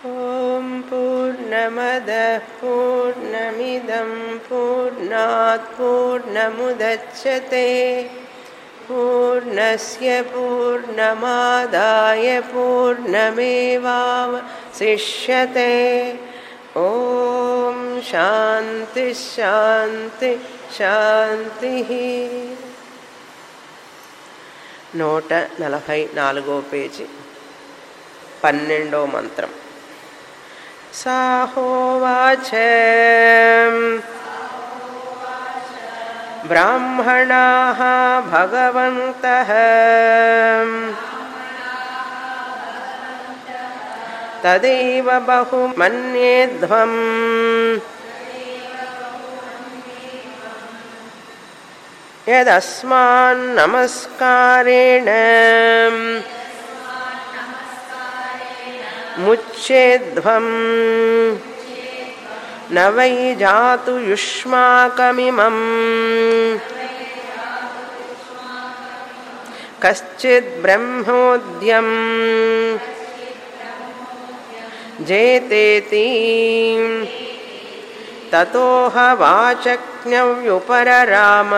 ॐ पूर्णमदः पूर्णमिदं पूर्णात् पूर्णमुदच्छते पूर्णस्य पूर्णमादाय पूर्णमेवावशिष्यते ॐ शान्तिः शान्ति शान्तिः నూట నలభై నాలుగో పేజీ పన్నెండో మంత్రం సాహోవాచ బ్రాహ్మణా భగవంత తదైవ బహుమన్యేధ్వం యదస్మాన్నమస్కారేణ ముచ్చేధ్వం న వై జాతు యుష్మాకమిమం కశ్చిద్బ్రహ్మోద్యం జేతేతి తతోహ వాచజ్ఞవ్యుపరరామ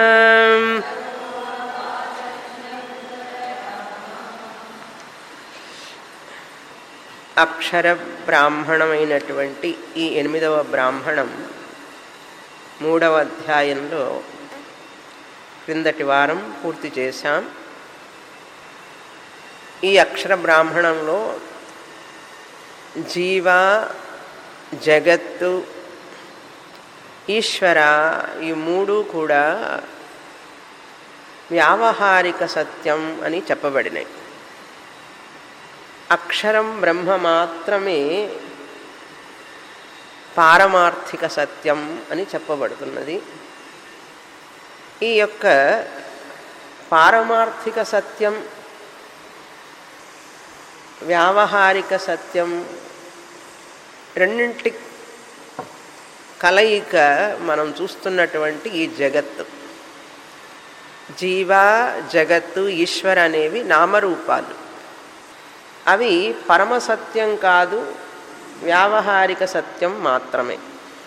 అక్షర బ్రాహ్మణమైనటువంటి ఈ ఎనిమిదవ బ్రాహ్మణం మూడవ అధ్యాయంలో క్రిందటి వారం పూర్తి చేశాం ఈ అక్షర బ్రాహ్మణంలో జీవ జగత్తు ఈశ్వర ఈ మూడు కూడా వ్యావహారిక సత్యం అని చెప్పబడినాయి అక్షరం బ్రహ్మ మాత్రమే పారమార్థిక సత్యం అని చెప్పబడుతున్నది ఈ యొక్క పారమార్థిక సత్యం వ్యావహారిక సత్యం రెండింటి కలయిక మనం చూస్తున్నటువంటి ఈ జగత్తు జీవ జగత్తు ఈశ్వర అనేవి నామరూపాలు అవి పరమసత్యం కాదు వ్యావహారిక సత్యం మాత్రమే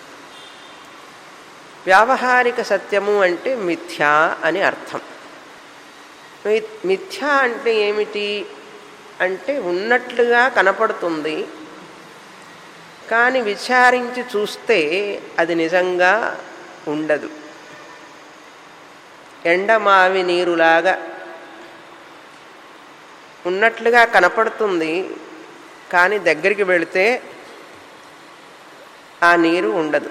వ్యావహారిక సత్యము అంటే మిథ్యా అని అర్థం మిథ్యా అంటే ఏమిటి అంటే ఉన్నట్లుగా కనపడుతుంది కానీ విచారించి చూస్తే అది నిజంగా ఉండదు ఎండమావి నీరులాగా ఉన్నట్లుగా కనపడుతుంది కానీ దగ్గరికి వెళితే ఆ నీరు ఉండదు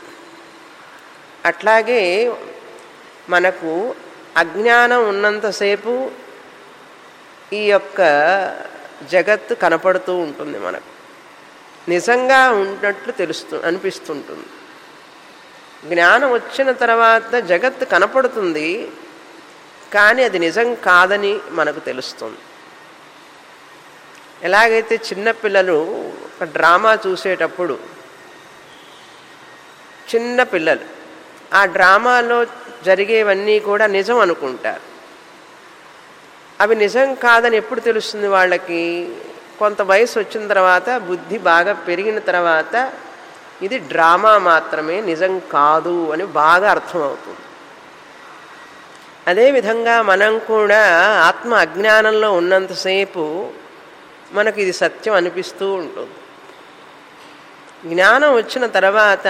అట్లాగే మనకు అజ్ఞానం ఉన్నంతసేపు ఈ యొక్క జగత్తు కనపడుతూ ఉంటుంది మనకు నిజంగా ఉన్నట్లు తెలుస్తూ అనిపిస్తుంటుంది జ్ఞానం వచ్చిన తర్వాత జగత్తు కనపడుతుంది కానీ అది నిజం కాదని మనకు తెలుస్తుంది ఎలాగైతే చిన్నపిల్లలు ఒక డ్రామా చూసేటప్పుడు చిన్న పిల్లలు ఆ డ్రామాలో జరిగేవన్నీ కూడా నిజం అనుకుంటారు అవి నిజం కాదని ఎప్పుడు తెలుస్తుంది వాళ్ళకి కొంత వయసు వచ్చిన తర్వాత బుద్ధి బాగా పెరిగిన తర్వాత ఇది డ్రామా మాత్రమే నిజం కాదు అని బాగా అర్థమవుతుంది అదేవిధంగా మనం కూడా ఆత్మ అజ్ఞానంలో ఉన్నంతసేపు మనకు ఇది సత్యం అనిపిస్తూ ఉంటుంది జ్ఞానం వచ్చిన తర్వాత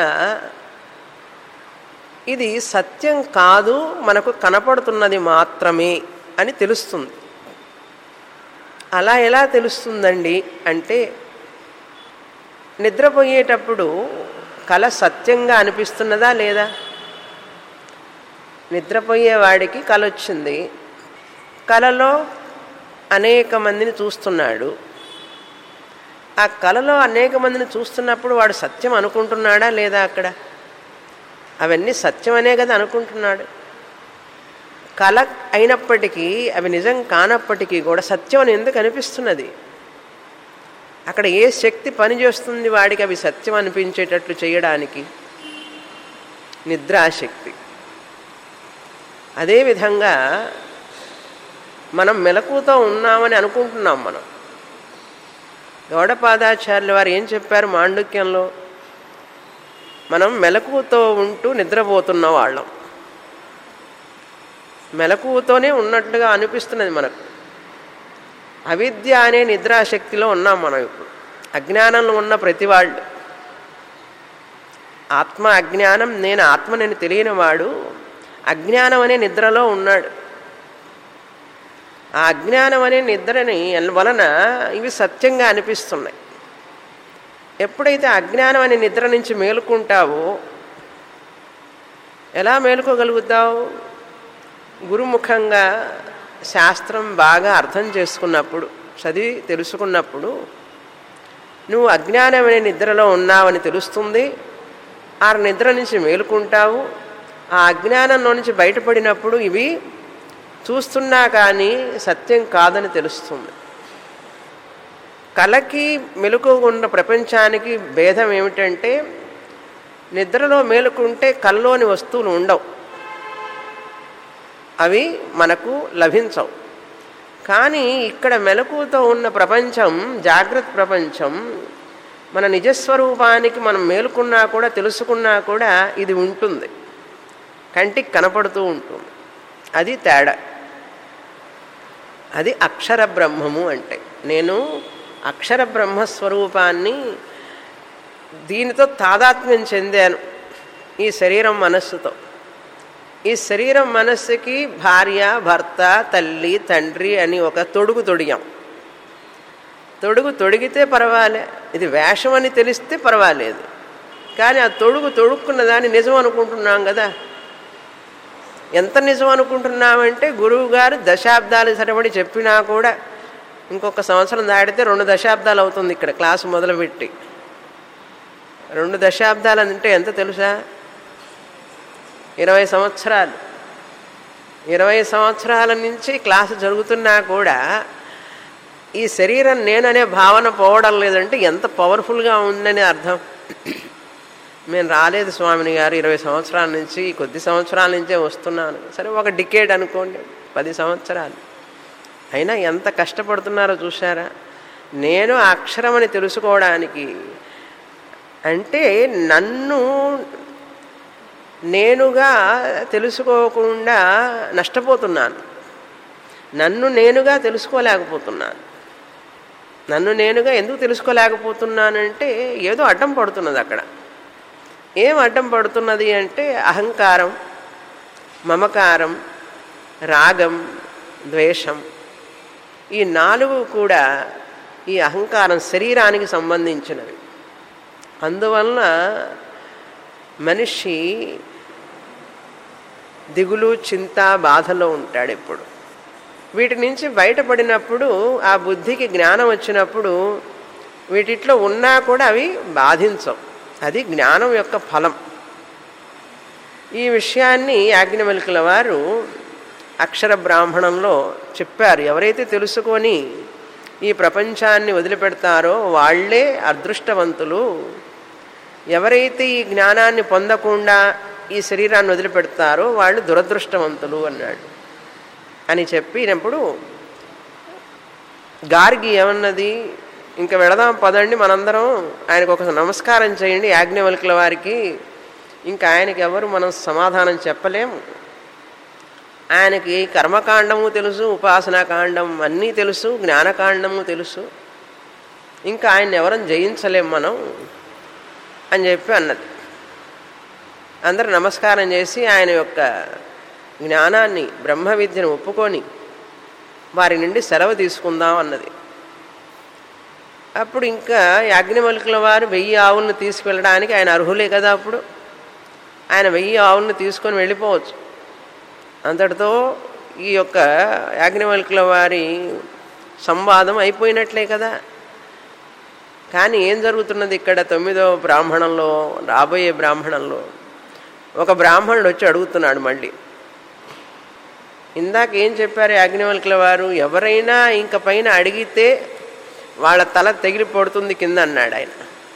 ఇది సత్యం కాదు మనకు కనపడుతున్నది మాత్రమే అని తెలుస్తుంది అలా ఎలా తెలుస్తుందండి అంటే నిద్రపోయేటప్పుడు కళ సత్యంగా అనిపిస్తున్నదా లేదా నిద్రపోయేవాడికి కళ వచ్చింది కళలో అనేక మందిని చూస్తున్నాడు ఆ కళలో అనేక మందిని చూస్తున్నప్పుడు వాడు సత్యం అనుకుంటున్నాడా లేదా అక్కడ అవన్నీ సత్యమనే కదా అనుకుంటున్నాడు కళ అయినప్పటికీ అవి నిజం కానప్పటికీ కూడా సత్యం అని ఎందుకు అనిపిస్తున్నది అక్కడ ఏ శక్తి పనిచేస్తుంది వాడికి అవి సత్యం అనిపించేటట్లు చేయడానికి నిద్రాశక్తి అదేవిధంగా మనం మెలకుతో ఉన్నామని అనుకుంటున్నాం మనం గౌడపాదాచార్యుల వారు ఏం చెప్పారు మాండుక్యంలో మనం మెలకువతో ఉంటూ నిద్రపోతున్న వాళ్ళం మెలకువతోనే ఉన్నట్టుగా అనిపిస్తున్నది మనకు అవిద్య అనే నిద్రాశక్తిలో ఉన్నాం మనం ఇప్పుడు అజ్ఞానంలో ఉన్న ప్రతి వాళ్ళు ఆత్మ అజ్ఞానం నేను ఆత్మనని తెలియని వాడు అజ్ఞానం అనే నిద్రలో ఉన్నాడు ఆ అజ్ఞానం అనే నిద్రని వలన ఇవి సత్యంగా అనిపిస్తున్నాయి ఎప్పుడైతే అజ్ఞానం అనే నిద్ర నుంచి మేలుకుంటావో ఎలా మేలుకోగలుగుతావు గురుముఖంగా శాస్త్రం బాగా అర్థం చేసుకున్నప్పుడు చదివి తెలుసుకున్నప్పుడు నువ్వు అజ్ఞానం అనే నిద్రలో ఉన్నావని తెలుస్తుంది ఆ నిద్ర నుంచి మేలుకుంటావు ఆ అజ్ఞానంలో నుంచి బయటపడినప్పుడు ఇవి చూస్తున్నా కానీ సత్యం కాదని తెలుస్తుంది కళకి మెలకు ఉన్న ప్రపంచానికి భేదం ఏమిటంటే నిద్రలో మేలుకుంటే కల్లోని వస్తువులు ఉండవు అవి మనకు లభించవు కానీ ఇక్కడ మెలకుతో ఉన్న ప్రపంచం జాగ్రత్త ప్రపంచం మన నిజస్వరూపానికి మనం మేలుకున్నా కూడా తెలుసుకున్నా కూడా ఇది ఉంటుంది కంటికి కనపడుతూ ఉంటుంది అది తేడా అది అక్షర బ్రహ్మము అంటే నేను అక్షర బ్రహ్మస్వరూపాన్ని దీనితో తాదాత్మ్యం చెందాను ఈ శరీరం మనస్సుతో ఈ శరీరం మనస్సుకి భార్య భర్త తల్లి తండ్రి అని ఒక తొడుగు తొడిగాం తొడుగు తొడిగితే పర్వాలే ఇది వేషం అని తెలిస్తే పర్వాలేదు కానీ ఆ తొడుగు తొడుక్కున్న దాన్ని నిజం అనుకుంటున్నాం కదా ఎంత నిజం అనుకుంటున్నామంటే గురువు గారు దశాబ్దాలు సరిపడి చెప్పినా కూడా ఇంకొక సంవత్సరం దాటితే రెండు దశాబ్దాలు అవుతుంది ఇక్కడ క్లాసు మొదలుపెట్టి రెండు దశాబ్దాలు అంటే ఎంత తెలుసా ఇరవై సంవత్సరాలు ఇరవై సంవత్సరాల నుంచి క్లాసు జరుగుతున్నా కూడా ఈ శరీరం నేననే భావన పోవడం లేదంటే ఎంత పవర్ఫుల్గా ఉందని అర్థం మేము రాలేదు స్వామిని గారు ఇరవై సంవత్సరాల నుంచి కొద్ది సంవత్సరాల నుంచే వస్తున్నాను సరే ఒక డికేడ్ అనుకోండి పది సంవత్సరాలు అయినా ఎంత కష్టపడుతున్నారో చూసారా నేను అక్షరం అని తెలుసుకోవడానికి అంటే నన్ను నేనుగా తెలుసుకోకుండా నష్టపోతున్నాను నన్ను నేనుగా తెలుసుకోలేకపోతున్నాను నన్ను నేనుగా ఎందుకు తెలుసుకోలేకపోతున్నానంటే ఏదో అడ్డం పడుతున్నది అక్కడ ఏం అడ్డం పడుతున్నది అంటే అహంకారం మమకారం రాగం ద్వేషం ఈ నాలుగు కూడా ఈ అహంకారం శరీరానికి సంబంధించినవి అందువలన మనిషి దిగులు చింత బాధలో ఉంటాడు ఎప్పుడు వీటి నుంచి బయటపడినప్పుడు ఆ బుద్ధికి జ్ఞానం వచ్చినప్పుడు వీటిట్లో ఉన్నా కూడా అవి బాధించవు అది జ్ఞానం యొక్క ఫలం ఈ విషయాన్ని యాజ్ఞవల్కుల వారు అక్షర బ్రాహ్మణంలో చెప్పారు ఎవరైతే తెలుసుకొని ఈ ప్రపంచాన్ని వదిలిపెడతారో వాళ్లే అదృష్టవంతులు ఎవరైతే ఈ జ్ఞానాన్ని పొందకుండా ఈ శరీరాన్ని వదిలిపెడతారో వాళ్ళు దురదృష్టవంతులు అన్నాడు అని చెప్పినప్పుడు గార్గి ఏమన్నది ఇంకా వెళదాం పదండి మనందరం ఆయనకు ఒక నమస్కారం చేయండి యాజ్ఞవల్కుల వారికి ఇంకా ఆయనకి ఎవరు మనం సమాధానం చెప్పలేము ఆయనకి కర్మకాండము తెలుసు ఉపాసనాకాండం అన్నీ తెలుసు జ్ఞానకాండము తెలుసు ఇంకా ఆయన ఎవరం జయించలేం మనం అని చెప్పి అన్నది అందరు నమస్కారం చేసి ఆయన యొక్క జ్ఞానాన్ని బ్రహ్మ విద్యను ఒప్పుకొని వారి నుండి సెలవు తీసుకుందాం అన్నది అప్పుడు ఇంకా యాజ్ఞవల్కుల వారు వెయ్యి ఆవులను తీసుకువెళ్ళడానికి ఆయన అర్హులే కదా అప్పుడు ఆయన వెయ్యి ఆవులను తీసుకొని వెళ్ళిపోవచ్చు అంతటితో ఈ యొక్క యాజ్ఞవల్కుల వారి సంవాదం అయిపోయినట్లే కదా కానీ ఏం జరుగుతున్నది ఇక్కడ తొమ్మిదవ బ్రాహ్మణంలో రాబోయే బ్రాహ్మణంలో ఒక బ్రాహ్మణుడు వచ్చి అడుగుతున్నాడు మళ్ళీ ఇందాక ఏం చెప్పారు యాజ్ఞవల్కుల వారు ఎవరైనా ఇంక పైన అడిగితే వాళ్ళ తల తెగిలి పడుతుంది కింద అన్నాడు ఆయన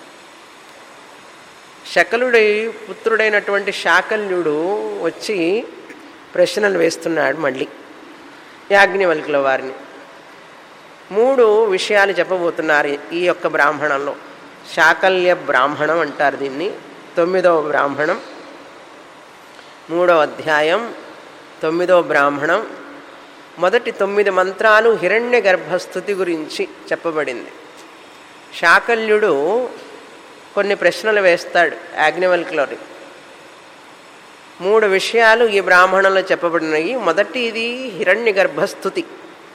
శకలుడి పుత్రుడైనటువంటి శాకల్యుడు వచ్చి ప్రశ్నలు వేస్తున్నాడు మళ్ళీ యాజ్ఞవల్కుల వారిని మూడు విషయాలు చెప్పబోతున్నారు ఈ యొక్క బ్రాహ్మణంలో శాకల్య బ్రాహ్మణం అంటారు దీన్ని తొమ్మిదవ బ్రాహ్మణం మూడవ అధ్యాయం తొమ్మిదవ బ్రాహ్మణం మొదటి తొమ్మిది మంత్రాలు హిరణ్య గర్భస్థుతి గురించి చెప్పబడింది శాకల్యుడు కొన్ని ప్రశ్నలు వేస్తాడు యాజ్ఞవల్క్లోని మూడు విషయాలు ఈ బ్రాహ్మణంలో చెప్పబడినాయి మొదటిది హిరణ్య గర్భస్థుతి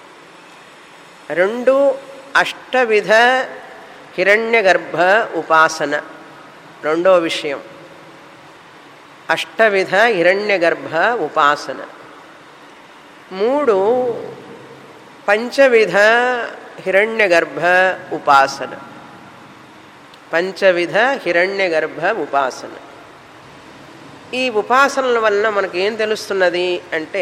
రెండు అష్టవిధ హిరణ్య గర్భ ఉపాసన రెండో విషయం అష్టవిధ హిరణ్య గర్భ ఉపాసన మూడు పంచవిధ హిరణ్య గర్భ ఉపాసన పంచవిధ హిరణ్య గర్భ ఉపాసన ఈ ఉపాసనల వలన మనకి ఏం తెలుస్తున్నది అంటే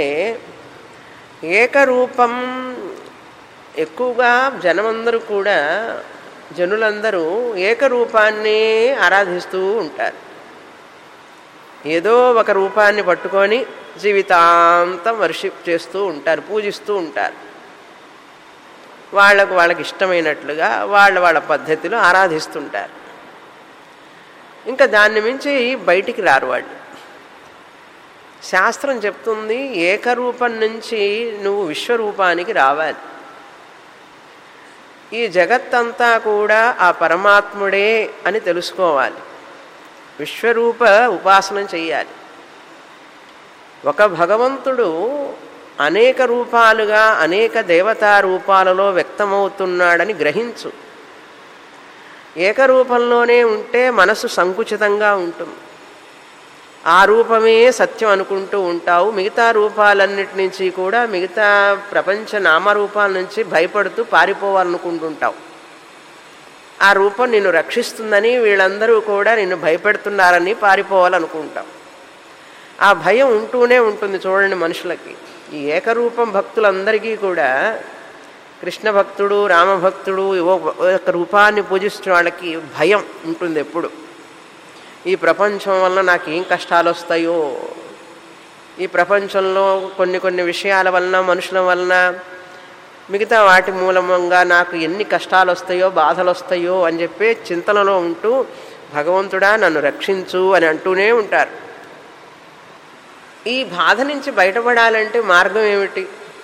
ఏకరూపం ఎక్కువగా జనమందరూ కూడా జనులందరూ ఏకరూపాన్ని ఆరాధిస్తూ ఉంటారు ఏదో ఒక రూపాన్ని పట్టుకొని జీవితాంతం వర్షిప్ చేస్తూ ఉంటారు పూజిస్తూ ఉంటారు వాళ్ళకు వాళ్ళకి ఇష్టమైనట్లుగా వాళ్ళ వాళ్ళ పద్ధతిలో ఆరాధిస్తుంటారు ఇంకా దాన్ని మించి బయటికి రారు వాళ్ళు శాస్త్రం చెప్తుంది ఏకరూపం నుంచి నువ్వు విశ్వరూపానికి రావాలి ఈ జగత్తంతా కూడా ఆ పరమాత్ముడే అని తెలుసుకోవాలి విశ్వరూప ఉపాసన చెయ్యాలి ఒక భగవంతుడు అనేక రూపాలుగా అనేక దేవతా రూపాలలో వ్యక్తమవుతున్నాడని గ్రహించు ఏకరూపంలోనే ఉంటే మనసు సంకుచితంగా ఉంటుంది ఆ రూపమే సత్యం అనుకుంటూ ఉంటావు మిగతా రూపాలన్నిటి నుంచి కూడా మిగతా ప్రపంచ నామరూపాల నుంచి భయపడుతూ పారిపోవాలనుకుంటుంటావు ఆ రూపం నిన్ను రక్షిస్తుందని వీళ్ళందరూ కూడా నిన్ను భయపెడుతున్నారని పారిపోవాలనుకుంటాం ఆ భయం ఉంటూనే ఉంటుంది చూడండి మనుషులకి ఈ ఏకరూపం భక్తులందరికీ కూడా కృష్ణ భక్తుడు రామభక్తుడు ఒక రూపాన్ని పూజిస్తున్న వాళ్ళకి భయం ఉంటుంది ఎప్పుడు ఈ ప్రపంచం వల్ల నాకు ఏం కష్టాలు వస్తాయో ఈ ప్రపంచంలో కొన్ని కొన్ని విషయాల వలన మనుషుల వలన మిగతా వాటి మూలంగా నాకు ఎన్ని కష్టాలు వస్తాయో బాధలు వస్తాయో అని చెప్పి చింతనలో ఉంటూ భగవంతుడా నన్ను రక్షించు అని అంటూనే ఉంటారు ఈ బాధ నుంచి బయటపడాలంటే మార్గం ఏమిటి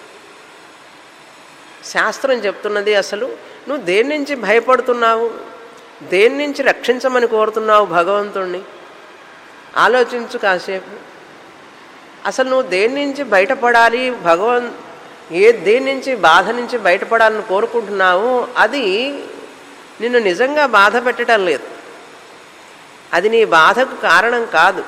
శాస్త్రం చెప్తున్నది అసలు నువ్వు దేని నుంచి భయపడుతున్నావు దేని నుంచి రక్షించమని కోరుతున్నావు భగవంతుణ్ణి ఆలోచించు కాసేపు అసలు నువ్వు దేని నుంచి బయటపడాలి భగవన్ ఏ దేని నుంచి బాధ నుంచి బయటపడాలని కోరుకుంటున్నావు అది నిన్ను నిజంగా బాధ పెట్టడం లేదు అది నీ బాధకు కారణం కాదు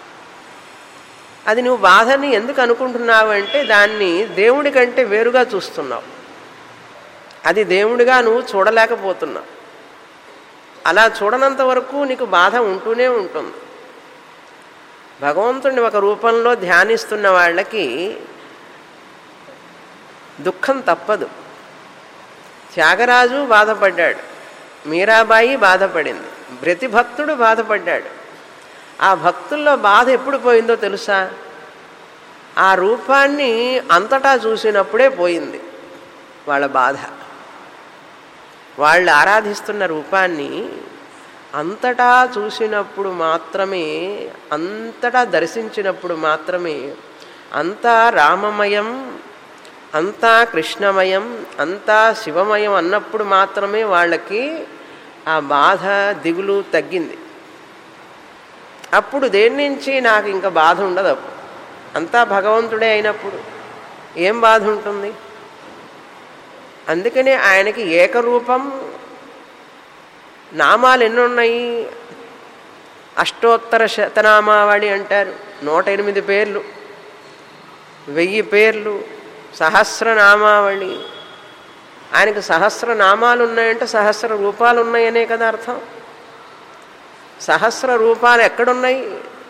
అది నువ్వు బాధని ఎందుకు అనుకుంటున్నావు అంటే దాన్ని దేవుడి కంటే వేరుగా చూస్తున్నావు అది దేవుడిగా నువ్వు చూడలేకపోతున్నావు అలా చూడనంత వరకు నీకు బాధ ఉంటూనే ఉంటుంది భగవంతుడిని ఒక రూపంలో ధ్యానిస్తున్న వాళ్ళకి దుఃఖం తప్పదు త్యాగరాజు బాధపడ్డాడు మీరాబాయి బాధపడింది ప్రతి భక్తుడు బాధపడ్డాడు ఆ భక్తుల్లో బాధ ఎప్పుడు పోయిందో తెలుసా ఆ రూపాన్ని అంతటా చూసినప్పుడే పోయింది వాళ్ళ బాధ వాళ్ళు ఆరాధిస్తున్న రూపాన్ని అంతటా చూసినప్పుడు మాత్రమే అంతటా దర్శించినప్పుడు మాత్రమే అంతా రామమయం అంతా కృష్ణమయం అంతా శివమయం అన్నప్పుడు మాత్రమే వాళ్ళకి ఆ బాధ దిగులు తగ్గింది అప్పుడు దేని నుంచి నాకు ఇంకా బాధ ఉండదు అప్పుడు అంతా భగవంతుడే అయినప్పుడు ఏం బాధ ఉంటుంది అందుకనే ఆయనకి ఏకరూపం నామాలు ఎన్నున్నాయి అష్టోత్తర శతనామావళి అంటారు నూట ఎనిమిది పేర్లు వెయ్యి పేర్లు సహస్రనామావళి ఆయనకు సహస్రనామాలు ఉన్నాయంటే సహస్ర రూపాలు ఉన్నాయనే కదా అర్థం సహస్ర రూపాలు ఎక్కడున్నాయి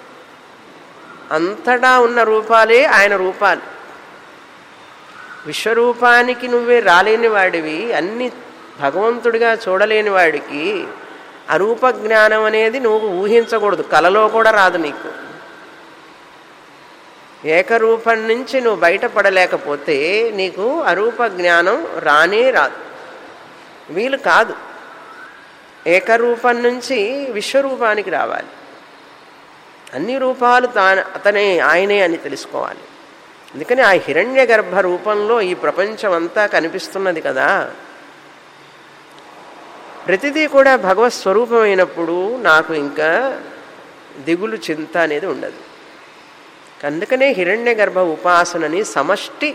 అంతటా ఉన్న రూపాలే ఆయన రూపాలు విశ్వరూపానికి నువ్వే రాలేని వాడివి అన్ని భగవంతుడిగా చూడలేని వాడికి అరూప జ్ఞానం అనేది నువ్వు ఊహించకూడదు కలలో కూడా రాదు నీకు ఏకరూపం నుంచి నువ్వు బయటపడలేకపోతే నీకు అరూప జ్ఞానం రానే రాదు వీలు కాదు ఏకరూపం నుంచి విశ్వరూపానికి రావాలి అన్ని రూపాలు తాను అతనే ఆయనే అని తెలుసుకోవాలి అందుకని ఆ హిరణ్య గర్భ రూపంలో ఈ ప్రపంచం అంతా కనిపిస్తున్నది కదా ప్రతిదీ కూడా భగవత్ స్వరూపమైనప్పుడు నాకు ఇంకా దిగులు చింత అనేది ఉండదు అందుకనే హిరణ్య గర్భ ఉపాసనని సమష్టి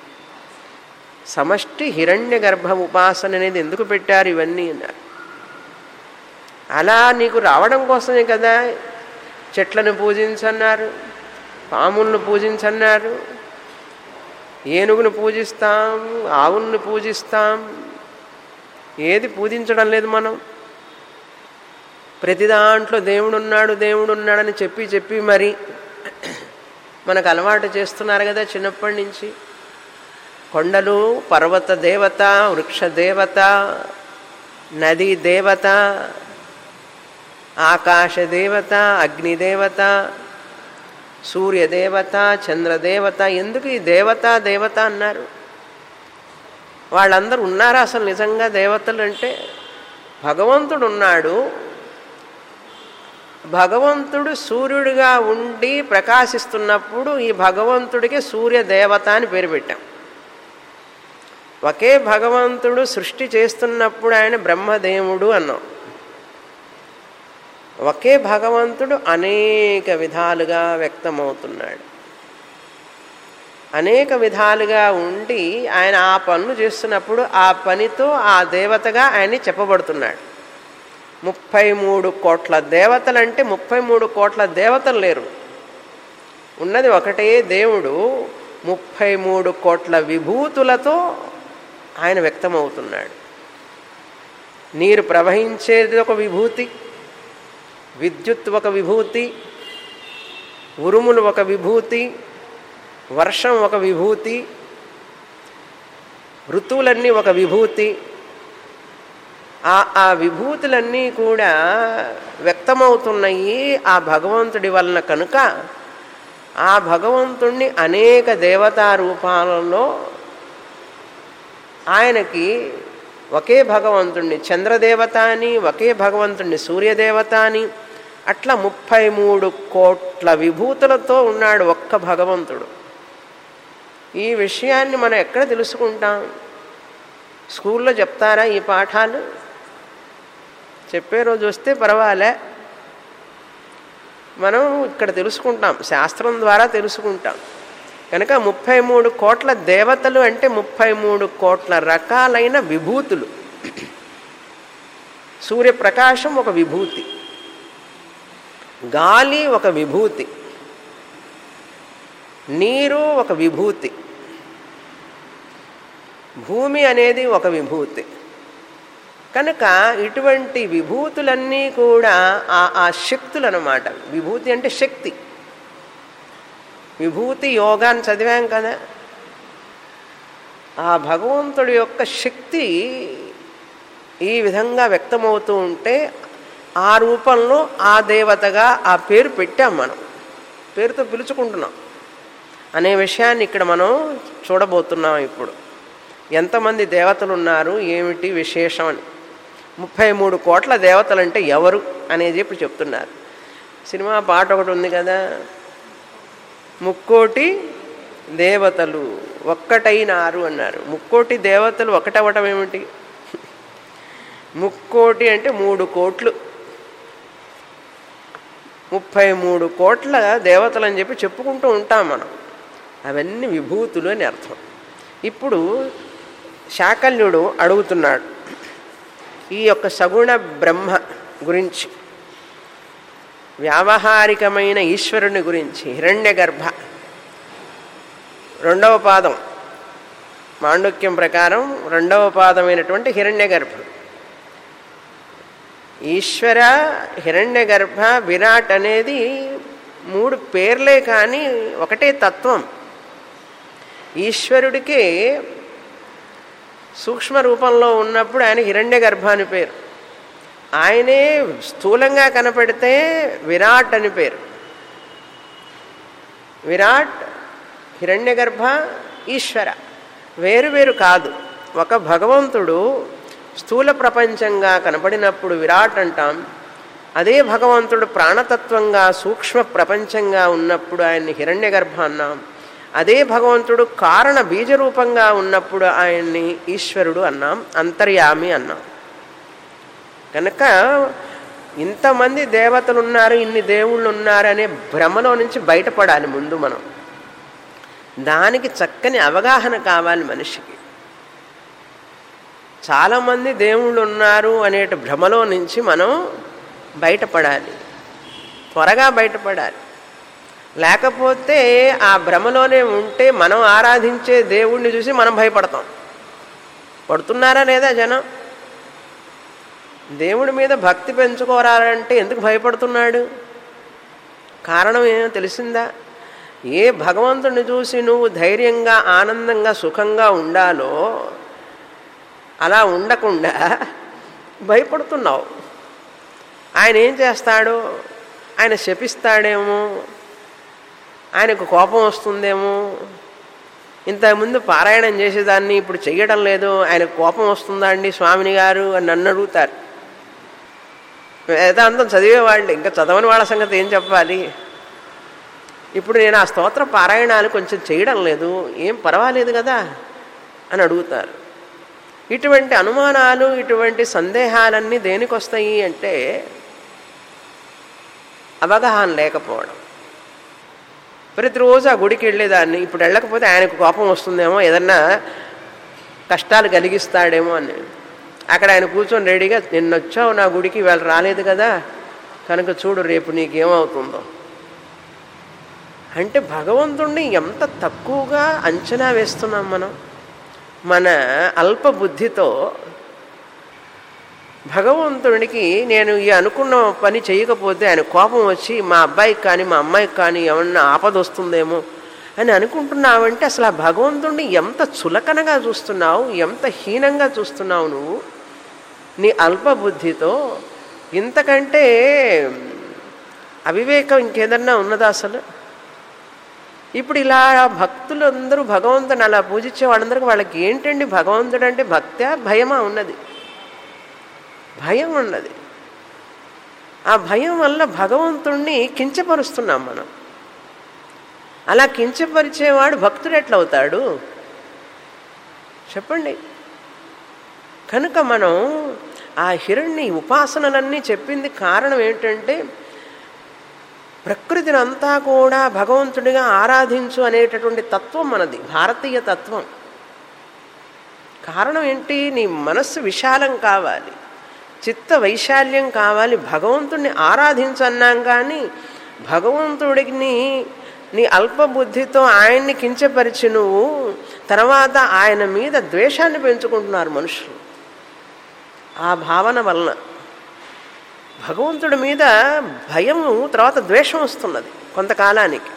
సమష్టి హిరణ్య గర్భ ఉపాసన అనేది ఎందుకు పెట్టారు ఇవన్నీ అన్నారు అలా నీకు రావడం కోసమే కదా చెట్లను పూజించన్నారు పాములను పూజించన్నారు ఏనుగును పూజిస్తాం ఆవులను పూజిస్తాం ఏది పూజించడం లేదు మనం ప్రతి దాంట్లో దేవుడు ఉన్నాడు దేవుడు ఉన్నాడని చెప్పి చెప్పి మరి మనకు అలవాటు చేస్తున్నారు కదా చిన్నప్పటి నుంచి కొండలు పర్వత దేవత వృక్ష దేవత నదీ దేవత ఆకాశ దేవత అగ్నిదేవత సూర్యదేవత చంద్రదేవత ఎందుకు ఈ దేవత దేవత అన్నారు వాళ్ళందరూ ఉన్నారా అసలు నిజంగా దేవతలు అంటే భగవంతుడు ఉన్నాడు భగవంతుడు సూర్యుడిగా ఉండి ప్రకాశిస్తున్నప్పుడు ఈ భగవంతుడికి సూర్య దేవత అని పేరు పెట్టాం ఒకే భగవంతుడు సృష్టి చేస్తున్నప్పుడు ఆయన బ్రహ్మదేవుడు అన్నాం ఒకే భగవంతుడు అనేక విధాలుగా వ్యక్తమవుతున్నాడు అనేక విధాలుగా ఉండి ఆయన ఆ పనులు చేస్తున్నప్పుడు ఆ పనితో ఆ దేవతగా ఆయన్ని చెప్పబడుతున్నాడు ముప్పై మూడు కోట్ల దేవతలు అంటే ముప్పై మూడు కోట్ల దేవతలు లేరు ఉన్నది ఒకటే దేవుడు ముప్పై మూడు కోట్ల విభూతులతో ఆయన వ్యక్తమవుతున్నాడు నీరు ప్రవహించేది ఒక విభూతి విద్యుత్ ఒక విభూతి ఉరుములు ఒక విభూతి వర్షం ఒక విభూతి ఋతువులన్నీ ఒక విభూతి ఆ ఆ విభూతులన్నీ కూడా వ్యక్తమవుతున్నాయి ఆ భగవంతుడి వలన కనుక ఆ భగవంతుణ్ణి అనేక దేవతా రూపాలలో ఆయనకి ఒకే భగవంతుణ్ణి చంద్రదేవత అని ఒకే భగవంతుణ్ణి సూర్యదేవత అని అట్లా ముప్పై మూడు కోట్ల విభూతులతో ఉన్నాడు ఒక్క భగవంతుడు ఈ విషయాన్ని మనం ఎక్కడ తెలుసుకుంటాం స్కూల్లో చెప్తారా ఈ పాఠాలు చెప్పే రోజు వస్తే పర్వాలే మనం ఇక్కడ తెలుసుకుంటాం శాస్త్రం ద్వారా తెలుసుకుంటాం కనుక ముప్పై మూడు కోట్ల దేవతలు అంటే ముప్పై మూడు కోట్ల రకాలైన విభూతులు సూర్యప్రకాశం ఒక విభూతి గాలి ఒక విభూతి నీరు ఒక విభూతి భూమి అనేది ఒక విభూతి కనుక ఇటువంటి విభూతులన్నీ కూడా ఆ ఆ శక్తులు అనమాట విభూతి అంటే శక్తి విభూతి యోగాన్ని చదివాం కదా ఆ భగవంతుడి యొక్క శక్తి ఈ విధంగా వ్యక్తమవుతూ ఉంటే ఆ రూపంలో ఆ దేవతగా ఆ పేరు పెట్టాం మనం పేరుతో పిలుచుకుంటున్నాం అనే విషయాన్ని ఇక్కడ మనం చూడబోతున్నాం ఇప్పుడు ఎంతమంది దేవతలు ఉన్నారు ఏమిటి విశేషం అని ముప్పై మూడు కోట్ల దేవతలు అంటే ఎవరు అనేది ఇప్పుడు చెప్తున్నారు సినిమా పాట ఒకటి ఉంది కదా ముక్కోటి దేవతలు ఒక్కటైనారు అన్నారు ముక్కోటి దేవతలు ఒకటవటం ఏమిటి ముక్కోటి అంటే మూడు కోట్లు ముప్పై మూడు కోట్ల దేవతలు అని చెప్పి చెప్పుకుంటూ ఉంటాం మనం అవన్నీ విభూతులు అని అర్థం ఇప్పుడు శాకల్యుడు అడుగుతున్నాడు ఈ యొక్క సగుణ బ్రహ్మ గురించి వ్యావహారికమైన ఈశ్వరుని గురించి హిరణ్య గర్భ రెండవ పాదం మాండుక్యం ప్రకారం రెండవ పాదమైనటువంటి హిరణ్య గర్భం ఈశ్వర హిరణ్య గర్భ విరాట్ అనేది మూడు పేర్లే కానీ ఒకటే తత్వం ఈశ్వరుడికి సూక్ష్మ రూపంలో ఉన్నప్పుడు ఆయన హిరణ్య గర్భ అని పేరు ఆయనే స్థూలంగా కనపడితే విరాట్ అని పేరు విరాట్ హిరణ్య గర్భ ఈశ్వర వేరు వేరు కాదు ఒక భగవంతుడు స్థూల ప్రపంచంగా కనపడినప్పుడు విరాట్ అంటాం అదే భగవంతుడు ప్రాణతత్వంగా సూక్ష్మ ప్రపంచంగా ఉన్నప్పుడు ఆయన్ని హిరణ్య గర్భ అన్నాం అదే భగవంతుడు కారణ బీజరూపంగా ఉన్నప్పుడు ఆయన్ని ఈశ్వరుడు అన్నాం అంతర్యామి అన్నాం కనుక ఇంతమంది దేవతలు ఉన్నారు ఇన్ని దేవుళ్ళు ఉన్నారు అనే భ్రమలో నుంచి బయటపడాలి ముందు మనం దానికి చక్కని అవగాహన కావాలి మనిషికి చాలామంది దేవుళ్ళు ఉన్నారు అనే భ్రమలో నుంచి మనం బయటపడాలి త్వరగా బయటపడాలి లేకపోతే ఆ భ్రమలోనే ఉంటే మనం ఆరాధించే దేవుణ్ణి చూసి మనం భయపడతాం పడుతున్నారా లేదా జనం దేవుడి మీద భక్తి పెంచుకోరాలంటే ఎందుకు భయపడుతున్నాడు కారణం ఏమో తెలిసిందా ఏ భగవంతుడిని చూసి నువ్వు ధైర్యంగా ఆనందంగా సుఖంగా ఉండాలో అలా ఉండకుండా భయపడుతున్నావు ఆయన ఏం చేస్తాడు ఆయన శపిస్తాడేమో ఆయనకు కోపం వస్తుందేమో ఇంతకుముందు పారాయణం చేసేదాన్ని ఇప్పుడు చెయ్యడం లేదు ఆయన కోపం వస్తుందా అండి స్వామిని గారు అని నన్ను అడుగుతారు వేదాంతం చదివేవాళ్ళు ఇంకా చదవని వాళ్ళ సంగతి ఏం చెప్పాలి ఇప్పుడు నేను ఆ స్తోత్ర పారాయణాలు కొంచెం చేయడం లేదు ఏం పర్వాలేదు కదా అని అడుగుతారు ఇటువంటి అనుమానాలు ఇటువంటి సందేహాలన్నీ దేనికి వస్తాయి అంటే అవగాహన లేకపోవడం ప్రతిరోజు ఆ గుడికి వెళ్ళేదాన్ని ఇప్పుడు వెళ్ళకపోతే ఆయనకు కోపం వస్తుందేమో ఏదన్నా కష్టాలు కలిగిస్తాడేమో అని అక్కడ ఆయన కూర్చొని రెడీగా నిన్న వచ్చావు నా గుడికి వాళ్ళు రాలేదు కదా కనుక చూడు రేపు నీకేమవుతుందో అంటే భగవంతుణ్ణి ఎంత తక్కువగా అంచనా వేస్తున్నాం మనం మన అల్ప బుద్ధితో భగవంతుడికి నేను ఈ అనుకున్న పని చేయకపోతే ఆయన కోపం వచ్చి మా అబ్బాయికి కానీ మా అమ్మాయికి కానీ ఏమన్నా ఆపద వస్తుందేమో అని అనుకుంటున్నావంటే అసలు ఆ భగవంతుడిని ఎంత చులకనగా చూస్తున్నావు ఎంత హీనంగా చూస్తున్నావు నువ్వు నీ అల్ప బుద్ధితో ఇంతకంటే అవివేకం ఇంకేదన్నా ఉన్నదా అసలు ఇప్పుడు ఇలా భక్తులందరూ భగవంతుని అలా పూజించే వాళ్ళందరికీ వాళ్ళకి ఏంటండి భగవంతుడు అంటే భక్త్యా భయమా ఉన్నది భయం ఉన్నది ఆ భయం వల్ల భగవంతుణ్ణి కించపరుస్తున్నాం మనం అలా కించపరిచేవాడు భక్తుడు ఎట్లవుతాడు చెప్పండి కనుక మనం ఆ హిరణ్య ఉపాసనలన్నీ చెప్పింది కారణం ఏంటంటే ప్రకృతిని అంతా కూడా భగవంతుడిగా ఆరాధించు అనేటటువంటి తత్వం మనది భారతీయ తత్వం కారణం ఏంటి నీ మనస్సు విశాలం కావాలి చిత్త వైశాల్యం కావాలి భగవంతుడిని ఆరాధించన్నాం కానీ భగవంతుడికి నీ అల్పబుద్ధితో ఆయన్ని కించపరిచి నువ్వు తర్వాత ఆయన మీద ద్వేషాన్ని పెంచుకుంటున్నారు మనుషులు ఆ భావన వలన భగవంతుడి మీద భయము తర్వాత ద్వేషం వస్తున్నది కొంతకాలానికి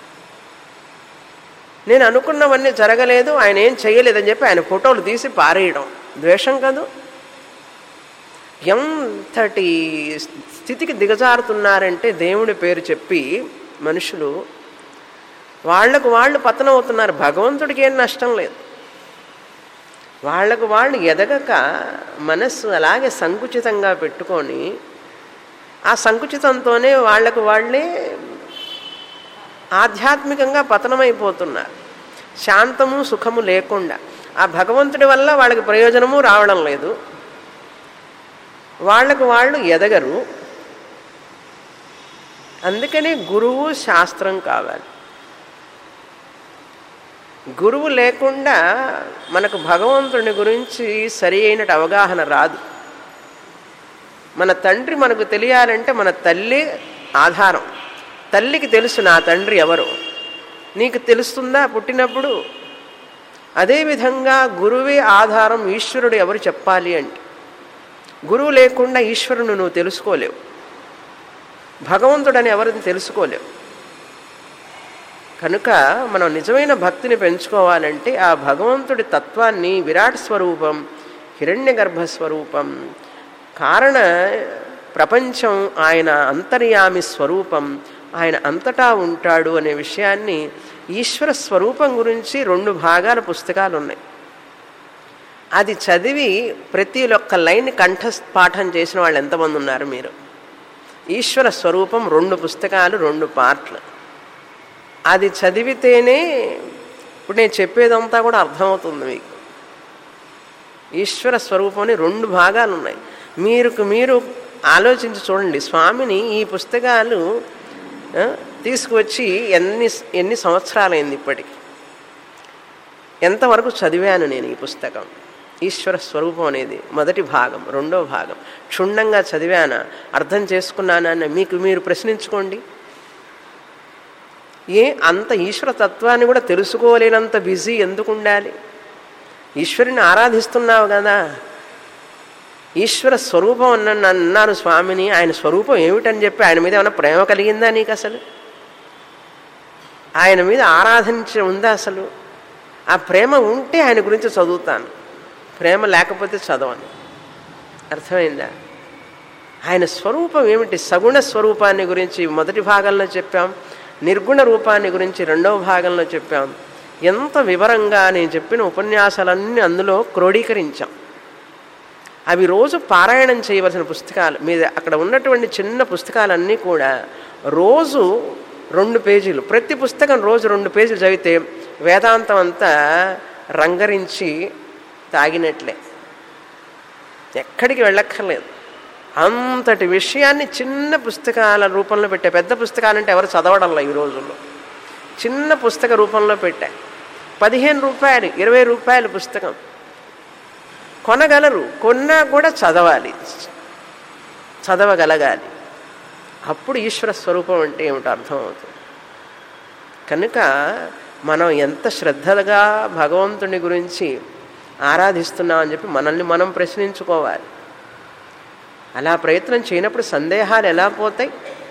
నేను అనుకున్నవన్నీ జరగలేదు ఆయన ఏం చేయలేదని చెప్పి ఆయన ఫోటోలు తీసి పారేయడం ద్వేషం కాదు ఎంతటి స్థితికి దిగజారుతున్నారంటే దేవుడి పేరు చెప్పి మనుషులు వాళ్లకు వాళ్ళు పతనం అవుతున్నారు భగవంతుడికి ఏం నష్టం లేదు వాళ్లకు వాళ్ళు ఎదగక మనస్సు అలాగే సంకుచితంగా పెట్టుకొని ఆ సంకుచితంతోనే వాళ్లకు వాళ్ళే ఆధ్యాత్మికంగా పతనమైపోతున్నారు శాంతము సుఖము లేకుండా ఆ భగవంతుడి వల్ల వాళ్ళకి ప్రయోజనము రావడం లేదు వాళ్లకు వాళ్ళు ఎదగరు అందుకని గురువు శాస్త్రం కావాలి గురువు లేకుండా మనకు భగవంతుని గురించి సరి అయినట్టు అవగాహన రాదు మన తండ్రి మనకు తెలియాలంటే మన తల్లి ఆధారం తల్లికి తెలుసు నా తండ్రి ఎవరు నీకు తెలుస్తుందా పుట్టినప్పుడు అదేవిధంగా గురువే ఆధారం ఈశ్వరుడు ఎవరు చెప్పాలి అంటే గురువు లేకుండా ఈశ్వరుని నువ్వు తెలుసుకోలేవు భగవంతుడని ఎవరిని తెలుసుకోలేవు కనుక మనం నిజమైన భక్తిని పెంచుకోవాలంటే ఆ భగవంతుడి తత్వాన్ని విరాట్ స్వరూపం హిరణ్య గర్భస్వరూపం కారణ ప్రపంచం ఆయన అంతర్యామి స్వరూపం ఆయన అంతటా ఉంటాడు అనే విషయాన్ని ఈశ్వర స్వరూపం గురించి రెండు భాగాల పుస్తకాలు ఉన్నాయి అది చదివి ప్రతి ఒక్క లైన్ కంఠపాఠం చేసిన వాళ్ళు ఎంతమంది ఉన్నారు మీరు ఈశ్వర స్వరూపం రెండు పుస్తకాలు రెండు పార్ట్లు అది చదివితేనే ఇప్పుడు నేను చెప్పేదంతా కూడా అర్థమవుతుంది మీకు ఈశ్వర స్వరూపం రెండు భాగాలు ఉన్నాయి మీరుకు మీరు ఆలోచించి చూడండి స్వామిని ఈ పుస్తకాలు ఆ, తీసుకువచ్చి ఎన్ని ఎన్ని సంవత్సరాలైంది ఇప్పటికి ఎంతవరకు చదివాను నేను ఈ పుస్తకం ఈశ్వర స్వరూపం అనేది మొదటి భాగం రెండో భాగం క్షుణ్ణంగా చదివానా అర్థం చేసుకున్నానా అని మీకు మీరు ప్రశ్నించుకోండి ఏ అంత ఈశ్వర తత్వాన్ని కూడా తెలుసుకోలేనంత బిజీ ఎందుకు ఉండాలి ఈశ్వరుని ఆరాధిస్తున్నావు కదా ఈశ్వర స్వరూపం అన్న అన్నారు స్వామిని ఆయన స్వరూపం ఏమిటని చెప్పి ఆయన మీద ఏమైనా ప్రేమ కలిగిందా నీకు అసలు ఆయన మీద ఆరాధించి ఉందా అసలు ఆ ప్రేమ ఉంటే ఆయన గురించి చదువుతాను ప్రేమ లేకపోతే చదవను అర్థమైందా ఆయన స్వరూపం ఏమిటి సగుణ స్వరూపాన్ని గురించి మొదటి భాగంలో చెప్పాం నిర్గుణ రూపాన్ని గురించి రెండవ భాగంలో చెప్పాం ఎంత వివరంగా నేను చెప్పిన ఉపన్యాసాలన్నీ అందులో క్రోడీకరించాం అవి రోజు పారాయణం చేయవలసిన పుస్తకాలు మీద అక్కడ ఉన్నటువంటి చిన్న పుస్తకాలన్నీ కూడా రోజు రెండు పేజీలు ప్రతి పుస్తకం రోజు రెండు పేజీలు చదివితే వేదాంతం అంతా రంగరించి తాగినట్లే ఎక్కడికి వెళ్ళక్కర్లేదు అంతటి విషయాన్ని చిన్న పుస్తకాల రూపంలో పెట్టా పెద్ద పుస్తకాలంటే ఎవరు చదవడంలో ఈ రోజుల్లో చిన్న పుస్తక రూపంలో పెట్టా పదిహేను రూపాయలు ఇరవై రూపాయల పుస్తకం కొనగలరు కొన్నా కూడా చదవాలి చదవగలగాలి అప్పుడు ఈశ్వర స్వరూపం అంటే ఏమిటో అర్థమవుతుంది కనుక మనం ఎంత శ్రద్ధగా భగవంతుని గురించి ఆరాధిస్తున్నామని చెప్పి మనల్ని మనం ప్రశ్నించుకోవాలి అలా ప్రయత్నం చేయనప్పుడు సందేహాలు ఎలా పోతాయి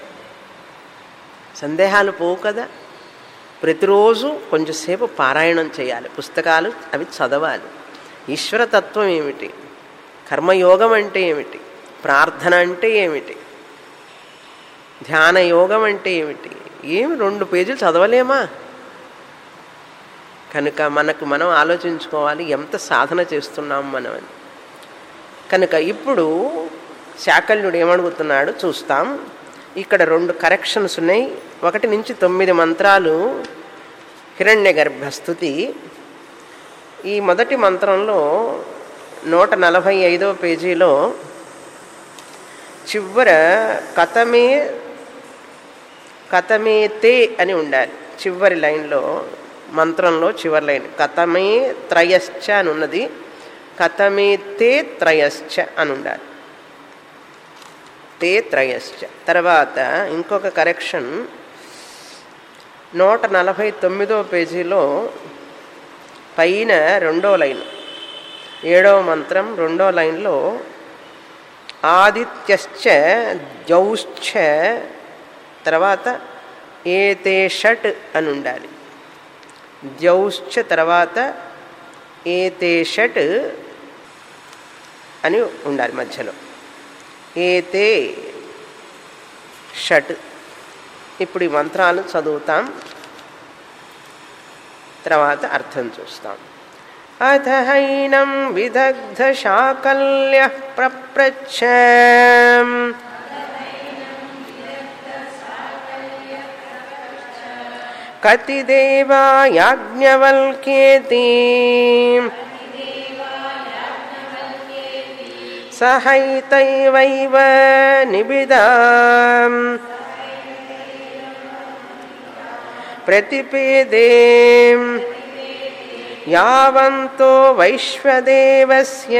సందేహాలు పోవు కదా ప్రతిరోజు కొంచెంసేపు పారాయణం చేయాలి పుస్తకాలు అవి చదవాలి ఈశ్వరతత్వం ఏమిటి కర్మయోగం అంటే ఏమిటి ప్రార్థన అంటే ఏమిటి ధ్యాన యోగం అంటే ఏమిటి ఏమి రెండు పేజీలు చదవలేమా కనుక మనకు మనం ఆలోచించుకోవాలి ఎంత సాధన చేస్తున్నాం మనం అని కనుక ఇప్పుడు శాకల్యుడు ఏమడుగుతున్నాడు చూస్తాం ఇక్కడ రెండు కరెక్షన్స్ ఉన్నాయి ఒకటి నుంచి తొమ్మిది మంత్రాలు హిరణ్య గర్భస్థుతి ఈ మొదటి మంత్రంలో నూట నలభై ఐదో పేజీలో చివర కథమే కథమే తే అని ఉండాలి చివరి లైన్లో మంత్రంలో చివరి లైన్ కథమే త్రయశ్చ అని ఉన్నది కథమే తే త్రయశ్చ అని ఉండాలి తే త్రయశ్చ తర్వాత ఇంకొక కరెక్షన్ నూట నలభై తొమ్మిదో పేజీలో పైన రెండో లైన్ ఏడవ మంత్రం రెండో లైన్లో ఆదిత్యశ్చ జౌశ్చ తర్వాత ఏతే షట్ అని ఉండాలి జౌశ్చ తర్వాత ఏతే షట్ అని ఉండాలి మధ్యలో ఏతే షట్ ఇప్పుడు ఈ మంత్రాలు చదువుతాం తర్వాత అర్థం చూస్తాం అథ హైనం విదగ్ధ శాకల్య ప్రప్రచ్ఛ కతి దేవా యాజ్ఞవల్క్యేతి సహైతైవైవ నిబిదా ప్రతిపేదే యావంతో వైశ్వదేవస్య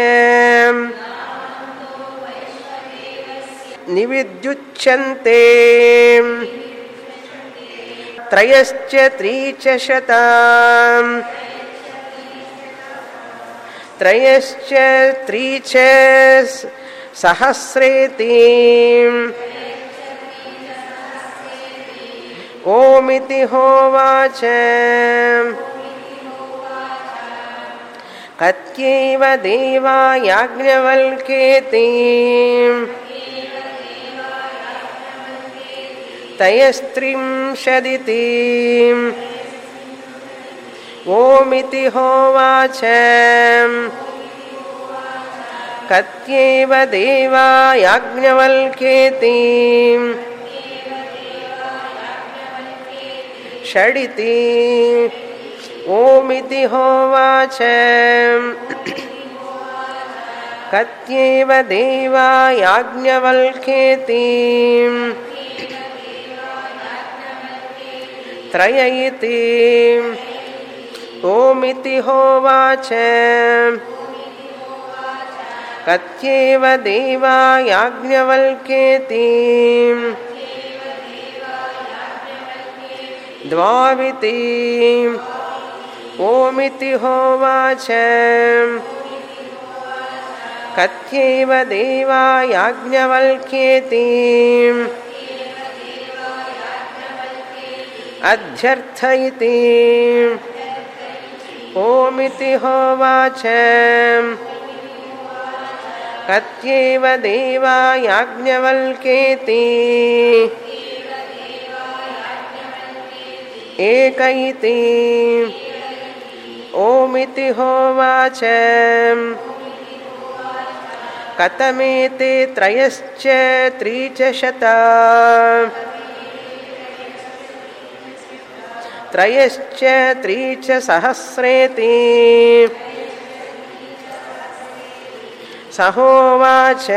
నివిద్యుచ్యంతే త్రయశ్చ త్రీచ శతాం త్రయశ్చ త్రీచ సహస్రేతి ఓమితి హోవాచ కత్యైవ దేవా యాజ్ఞవల్కేతి తయస్త్రింశదితి ఓమితి హోవాచ కత్యేవ దేవా యాజ్ఞవల్కేతి షడితి ఓమితి హోవాచ కత్యేవ దేవా యాజ్ఞవల్కేతి త్రయ ఇతి ఓమితి హోవాచ కత్యేవ దేవా యాజ్ఞవల్కేతి द्वाविति ओमिति होवाच कथ्यैव देवा याज्ञवल्क्येति अध्यर्थ इति ओमिति होवाच कथ्यैव देवा याज्ञवल्क्येति एक इति ओमिति होवाच कथमेते त्रयश्च त्री च शता त्रयश्च त्री च सहस्रेति सहोवाच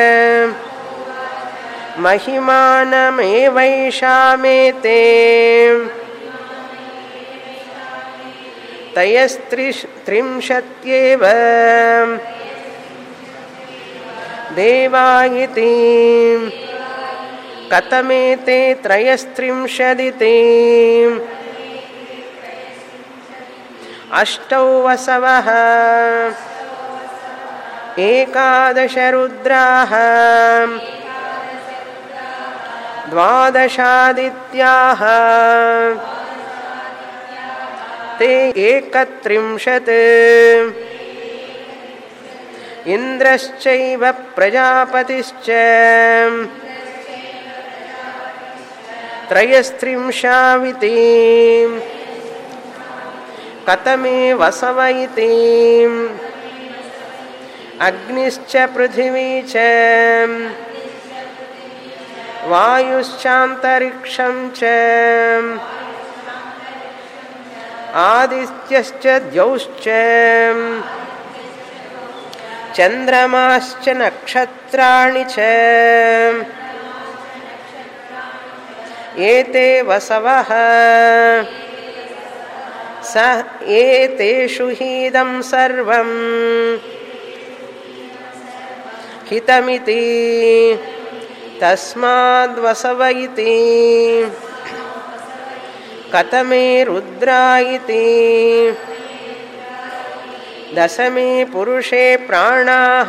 महिमानमेवैषामेते तयस्त्रिंशत्येव देवा इति कथमेते त्रयस्त्रिंशदिति अष्टौ वसवः एकादशरुद्राः द्वादशादित्याः ते एकत्रिंशत् इन्द्रश्चैव प्रजापतिश्च त्रयस्त्रिंशाविति कथमे वसव इति अग्निश्च पृथिवी च वायुश्चान्तरिक्षं च आदित्यश्च द्यौश्च चन्द्रमाश्च नक्षत्राणि च एते वसवः स एतेषु हीदं सर्वम् हितमिति तस्माद्वसव इति कथमे रुद्रा इति दशमे पुरुषे प्राणाः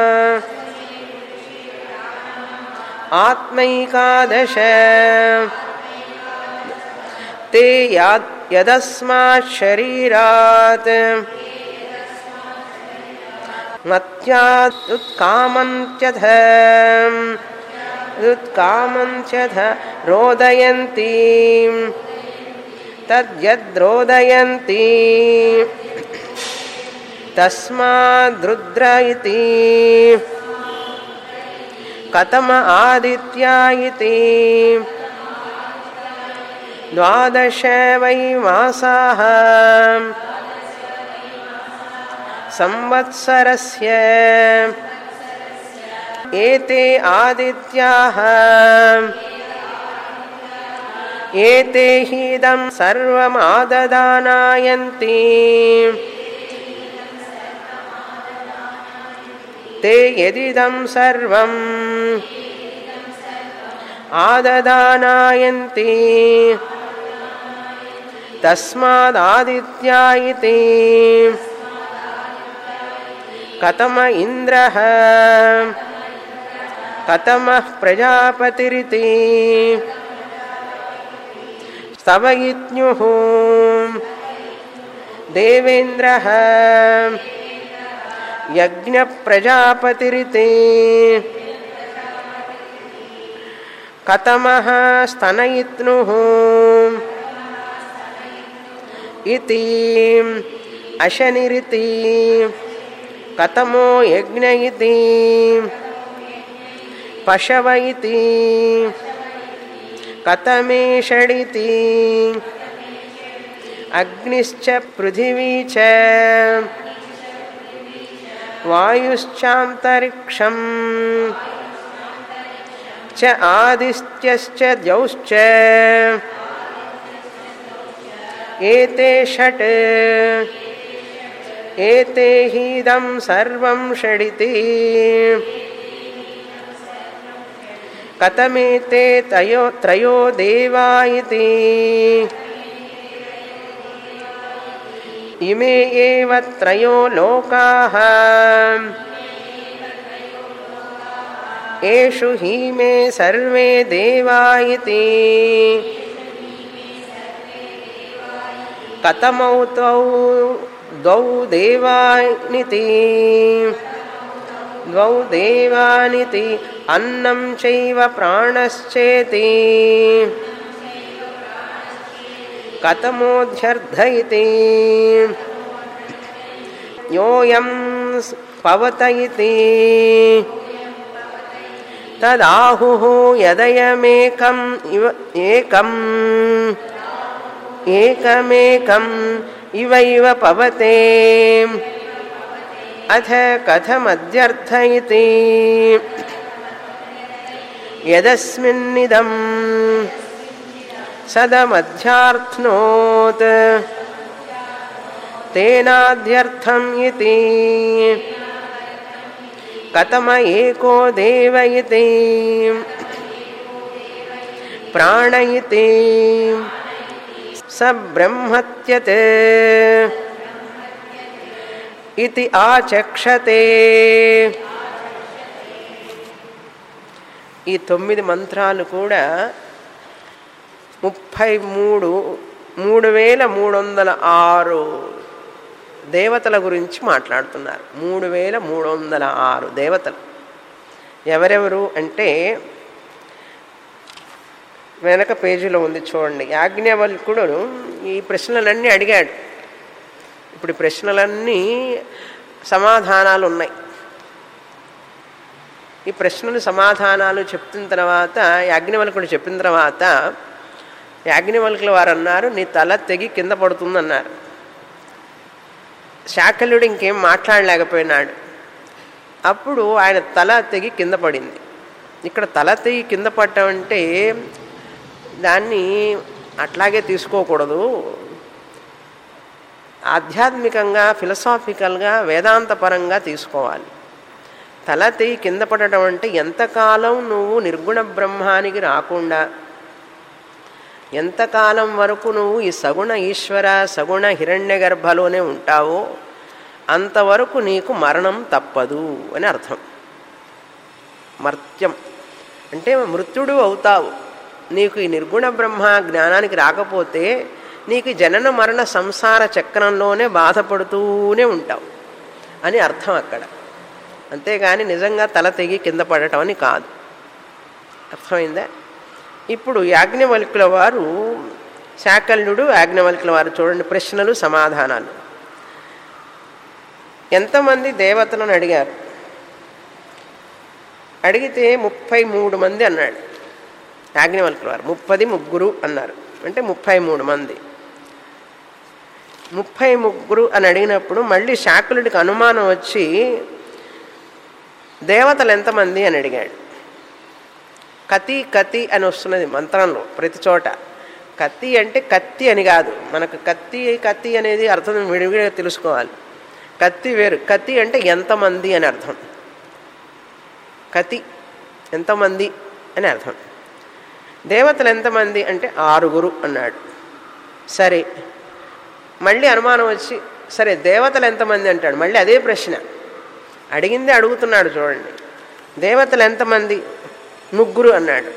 आत्मैकादश ते यात् यदस्मात् शरीरात् मत्यादुत्कामन्त्यथ उत्कामन्त्यथ रोदयन्ती तद्यद्रोदयन्ती तस्माद्रुद्र इति कथम आदित्या इति द्वादश वै मासाः संवत्सरस्य एते आदित्याः एते हीदं सर्वमाददानायन्ति ते यदिदं सर्वम् आददानायन्ति तस्मादादित्या इति कथम इन्द्रः कथमः प्रजापतिरिति स्तवयित्युः देवेन्द्रः यज्ञप्रजापतिरिति कथमः स्तनयित्नुः इति अशनिरिति కథమో యజ్ఞ ఇతి పశవ ఇతి కథమేషడితి అగ్నిశ్చ పృథివీ చ వాయుశ్చాంతరిక్షం చ ఆదిత్యశ్చ ద్యౌశ్చ ఏతే షట్ ఏతే హీదం సర్వం షడితి కథమేతే తయో త్రయో దేవా ఇతి ఇమే ఏవ త్రయో లోకాః ఏషు హి మే సర్వే దేవా ఇతి కథమౌ త్వౌ ద్వౌ దేవానితి ద్వౌ దేవానితి అన్నం చైవ ప్రాణశ్చేతి కథమోధ్యర్థ ఇతి యోయం పవత ఇతి తదాహు యదయమేకం ఇవ ఏకం ఏకమేకం ఇవైవ పవతే అథ కథమధ్యర్థ ఇతి యదస్మిన్నిదం సదమధ్యార్థ్నోత్ తేనాధ్యర్థం ఇతి కథమ ఏకో దేవ ఇతి ప్రాణ ఇతి స బ్రహ్మత్యత్ ఇది ఆచక్షతే ఈ తొమ్మిది మంత్రాలు కూడా ముప్పై మూడు మూడు వేల మూడు వందల ఆరు దేవతల గురించి మాట్లాడుతున్నారు మూడు వేల మూడు వందల ఆరు దేవతలు ఎవరెవరు అంటే వెనక పేజీలో ఉంది చూడండి యాజ్ఞవల్కుడు ఈ ప్రశ్నలన్నీ అడిగాడు ఇప్పుడు ఈ ప్రశ్నలన్నీ సమాధానాలు ఉన్నాయి ఈ ప్రశ్నలు సమాధానాలు చెప్పిన తర్వాత యాజ్ఞవల్కుడు చెప్పిన తర్వాత యాజ్ఞవల్కుల వారు అన్నారు నీ తల తెగి కింద పడుతుందన్నారు శాకల్యుడు ఇంకేం మాట్లాడలేకపోయినాడు అప్పుడు ఆయన తల తెగి కింద పడింది ఇక్కడ తల తెగి కింద పడటం అంటే దాన్ని అట్లాగే తీసుకోకూడదు ఆధ్యాత్మికంగా ఫిలసాఫికల్గా వేదాంతపరంగా తీసుకోవాలి తల తెగి కింద పడటం అంటే ఎంతకాలం నువ్వు నిర్గుణ బ్రహ్మానికి రాకుండా ఎంతకాలం వరకు నువ్వు ఈ సగుణ ఈశ్వర సగుణ హిరణ్య గర్భలోనే ఉంటావో అంతవరకు నీకు మరణం తప్పదు అని అర్థం మర్త్యం అంటే మృత్యుడు అవుతావు నీకు ఈ నిర్గుణ బ్రహ్మ జ్ఞానానికి రాకపోతే నీకు జనన మరణ సంసార చక్రంలోనే బాధపడుతూనే ఉంటావు అని అర్థం అక్కడ అంతేగాని నిజంగా తల తెగి కింద పడటం అని కాదు అర్థమైందా ఇప్పుడు యాజ్ఞవల్కుల వారు శాకల్యుడు యాజ్ఞవల్కుల వారు చూడండి ప్రశ్నలు సమాధానాలు ఎంతమంది దేవతలను అడిగారు అడిగితే ముప్పై మూడు మంది అన్నాడు యాజ్ఞవల్కుల వారు ముప్పది ముగ్గురు అన్నారు అంటే ముప్పై మూడు మంది ముప్పై ముగ్గురు అని అడిగినప్పుడు మళ్ళీ శాకులుడికి అనుమానం వచ్చి దేవతలు ఎంతమంది అని అడిగాడు కతి కతి అని వస్తున్నది మంత్రంలో ప్రతి చోట కత్తి అంటే కత్తి అని కాదు మనకు కత్తి కత్తి అనేది అర్థం విడివిడిగా తెలుసుకోవాలి కత్తి వేరు కత్తి అంటే ఎంతమంది అని అర్థం కతి ఎంతమంది అని అర్థం దేవతలు ఎంతమంది అంటే ఆరుగురు అన్నాడు సరే మళ్ళీ అనుమానం వచ్చి సరే దేవతలు ఎంతమంది అంటాడు మళ్ళీ అదే ప్రశ్న అడిగిందే అడుగుతున్నాడు చూడండి దేవతలు ఎంతమంది ముగ్గురు అన్నాడు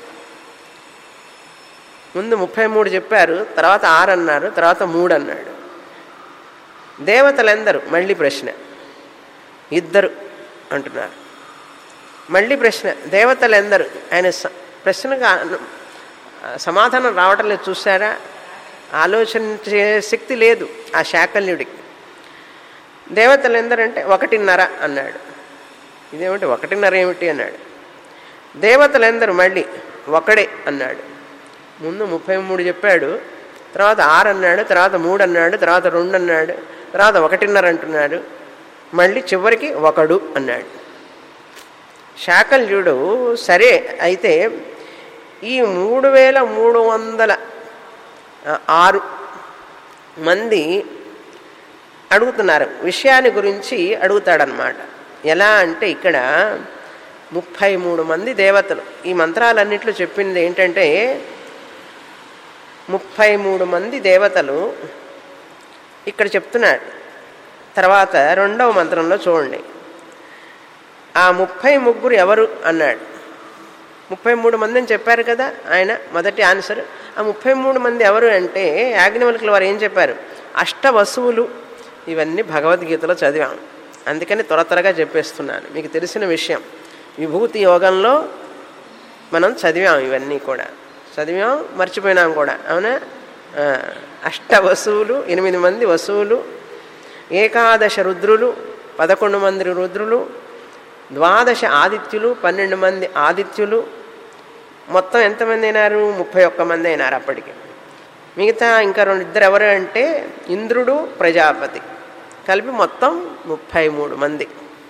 ముందు ముప్పై మూడు చెప్పారు తర్వాత ఆరు అన్నారు తర్వాత మూడు అన్నాడు దేవతలు ఎందరు మళ్ళీ ప్రశ్న ఇద్దరు అంటున్నారు మళ్ళీ ప్రశ్న దేవతలు ఎందరు ఆయన స- ప్రశ్నకు ఆ- సమాధానం రావటం లేదు చూసారా ఆలోచించే శక్తి లేదు ఆ శాకల్యుడికి దేవతలు ఎందరంటే ఒకటిన్నర అన్నాడు ఇదేమిటి ఒకటిన్నర ఏమిటి అన్నాడు దేవతలు ఎందరు మళ్ళీ ఒకడే అన్నాడు ముందు ముప్పై మూడు చెప్పాడు తర్వాత ఆరు అన్నాడు తర్వాత మూడు అన్నాడు తర్వాత రెండు అన్నాడు తర్వాత ఒకటిన్నర అంటున్నాడు మళ్ళీ చివరికి ఒకడు అన్నాడు శాకల్యుడు సరే అయితే ఈ మూడు వేల మూడు వందల ఆ, ఆరు మంది అడుగుతున్నారు విషయాన్ని గురించి అడుగుతాడనమాట ఎలా అంటే ఇక్కడ ముప్పై మూడు మంది దేవతలు ఈ మంత్రాలన్నిట్లో చెప్పింది ఏంటంటే ముప్పై మూడు మంది దేవతలు ఇక్కడ చెప్తున్నాడు తర్వాత రెండవ మంత్రంలో చూడండి ఆ ముప్పై ముగ్గురు ఎవరు అన్నాడు ముప్పై మూడు మంది అని చెప్పారు కదా ఆయన మొదటి ఆన్సర్ ఆ ముప్పై మూడు మంది ఎవరు అంటే యాజ్ఞవల్కుల వారు ఏం చెప్పారు అష్ట వసువులు ఇవన్నీ భగవద్గీతలో చదివాం అందుకని త్వర త్వరగా చెప్పేస్తున్నాను మీకు తెలిసిన విషయం విభూతి యోగంలో మనం చదివాం ఇవన్నీ కూడా చదివాం మర్చిపోయినాం కూడా అవునా ఆ, అష్ట వసువులు ఎనిమిది మంది వసువులు ఏకాదశ రుద్రులు పదకొండు మంది రుద్రులు ద్వాదశ ఆదిత్యులు పన్నెండు మంది ఆదిత్యులు మొత్తం ఎంతమంది అయినారు ముప్పై ఒక్క మంది అయినారు అప్పటికి మిగతా ఇంకా రెండు ఇద్దరు ఎవరు అంటే ఇంద్రుడు ప్రజాపతి కలిపి మొత్తం ముప్పై మూడు మంది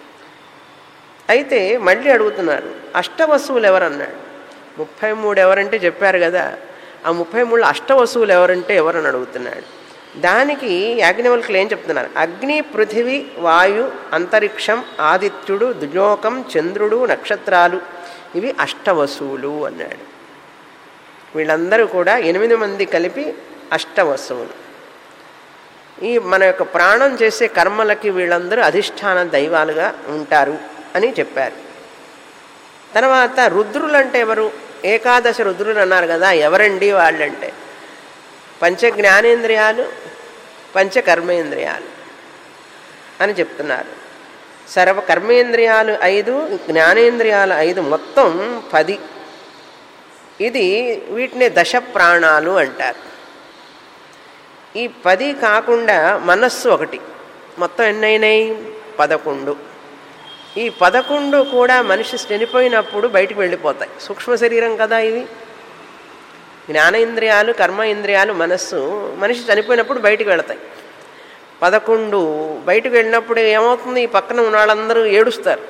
అయితే మళ్ళీ అడుగుతున్నారు అష్టవసువులు ఎవరన్నాడు ముప్పై మూడు ఎవరంటే చెప్పారు కదా ఆ ముప్పై మూడు అష్టవసువులు ఎవరంటే ఎవరని అడుగుతున్నాడు దానికి యాజ్ఞవల్కులు ఏం చెప్తున్నారు అగ్ని పృథివి వాయు అంతరిక్షం ఆదిత్యుడు దుజోకం చంద్రుడు నక్షత్రాలు ఇవి అష్టవసువులు అన్నాడు వీళ్ళందరూ కూడా ఎనిమిది మంది కలిపి అష్టవసువులు ఈ మన యొక్క ప్రాణం చేసే కర్మలకి వీళ్ళందరూ అధిష్టాన దైవాలుగా ఉంటారు అని చెప్పారు తర్వాత రుద్రులు అంటే ఎవరు ఏకాదశ రుద్రులు అన్నారు కదా ఎవరండి వాళ్ళంటే పంచ జ్ఞానేంద్రియాలు పంచ కర్మేంద్రియాలు అని చెప్తున్నారు సర్వ కర్మేంద్రియాలు ఐదు జ్ఞానేంద్రియాలు ఐదు మొత్తం పది ఇది వీటిని దశ ప్రాణాలు అంటారు ఈ పది కాకుండా మనస్సు ఒకటి మొత్తం ఎన్నైనాయి పదకొండు ఈ పదకొండు కూడా మనిషి చనిపోయినప్పుడు బయటికి వెళ్ళిపోతాయి సూక్ష్మ శరీరం కదా ఇవి జ్ఞానేంద్రియాలు కర్మ ఇంద్రియాలు మనస్సు మనిషి చనిపోయినప్పుడు బయటికి వెళతాయి పదకొండు బయటికి వెళ్ళినప్పుడు ఏమవుతుంది ఈ పక్కన ఉన్న వాళ్ళందరూ ఏడుస్తారు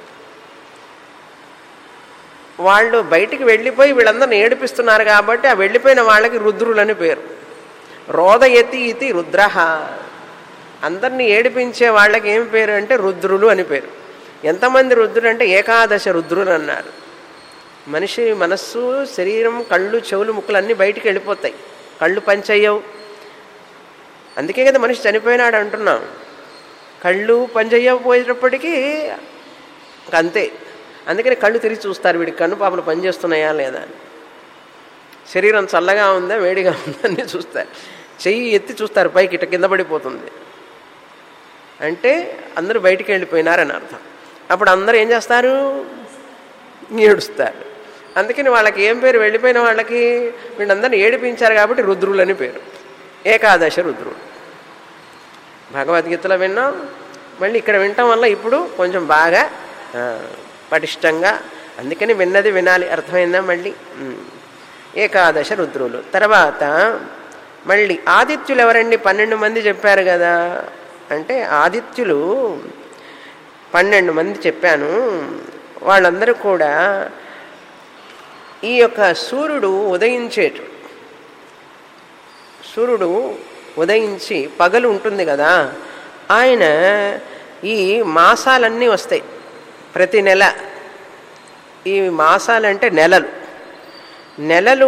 వాళ్ళు బయటికి వెళ్ళిపోయి వీళ్ళందరిని ఏడిపిస్తున్నారు కాబట్టి ఆ వెళ్ళిపోయిన వాళ్ళకి రుద్రులని పేరు రోదయతి ఇది రుద్రహ అందరినీ ఏడిపించే వాళ్ళకి ఏం పేరు అంటే రుద్రులు అని పేరు ఎంతమంది రుద్రులు అంటే ఏకాదశ రుద్రులు అన్నారు మనిషి మనస్సు శరీరం కళ్ళు చెవులు ముక్కులు అన్నీ బయటికి వెళ్ళిపోతాయి కళ్ళు పంచయ్యవు అందుకే కదా మనిషి చనిపోయినాడు అంటున్నాం కళ్ళు పనిచేయకపోయేటప్పటికీ అంతే అందుకని కళ్ళు తిరిగి చూస్తారు వీడికి కన్ను పాపలు పనిచేస్తున్నాయా లేదా అని శరీరం చల్లగా ఉందా వేడిగా ఉందా అని చూస్తారు చెయ్యి ఎత్తి చూస్తారు పైకి ఇట కింద పడిపోతుంది అంటే అందరూ బయటికి వెళ్ళిపోయినారని అర్థం అప్పుడు అందరూ ఏం చేస్తారు ఏడుస్తారు అందుకని వాళ్ళకి ఏం పేరు వెళ్ళిపోయిన వాళ్ళకి వీళ్ళందరినీ ఏడిపించారు కాబట్టి రుద్రులని పేరు ఏకాదశ రుద్రుడు భగవద్గీతలో విన్నాం మళ్ళీ ఇక్కడ వినటం వల్ల ఇప్పుడు కొంచెం బాగా ఆ, పటిష్టంగా అందుకని విన్నది వినాలి అర్థమైందా మళ్ళీ ఉమ్. ఏకాదశ రుద్రులు తర్వాత మళ్ళీ ఆదిత్యులు ఎవరండి పన్నెండు మంది చెప్పారు కదా అంటే ఆదిత్యులు పన్నెండు మంది చెప్పాను వాళ్ళందరూ కూడా ఈ యొక్క సూర్యుడు ఉదయించేటు సూర్యుడు ఉదయించి పగలు ఉంటుంది కదా ఆయన ఈ మాసాలన్నీ వస్తాయి ప్రతి నెల ఈ మాసాలంటే నెలలు నెలలు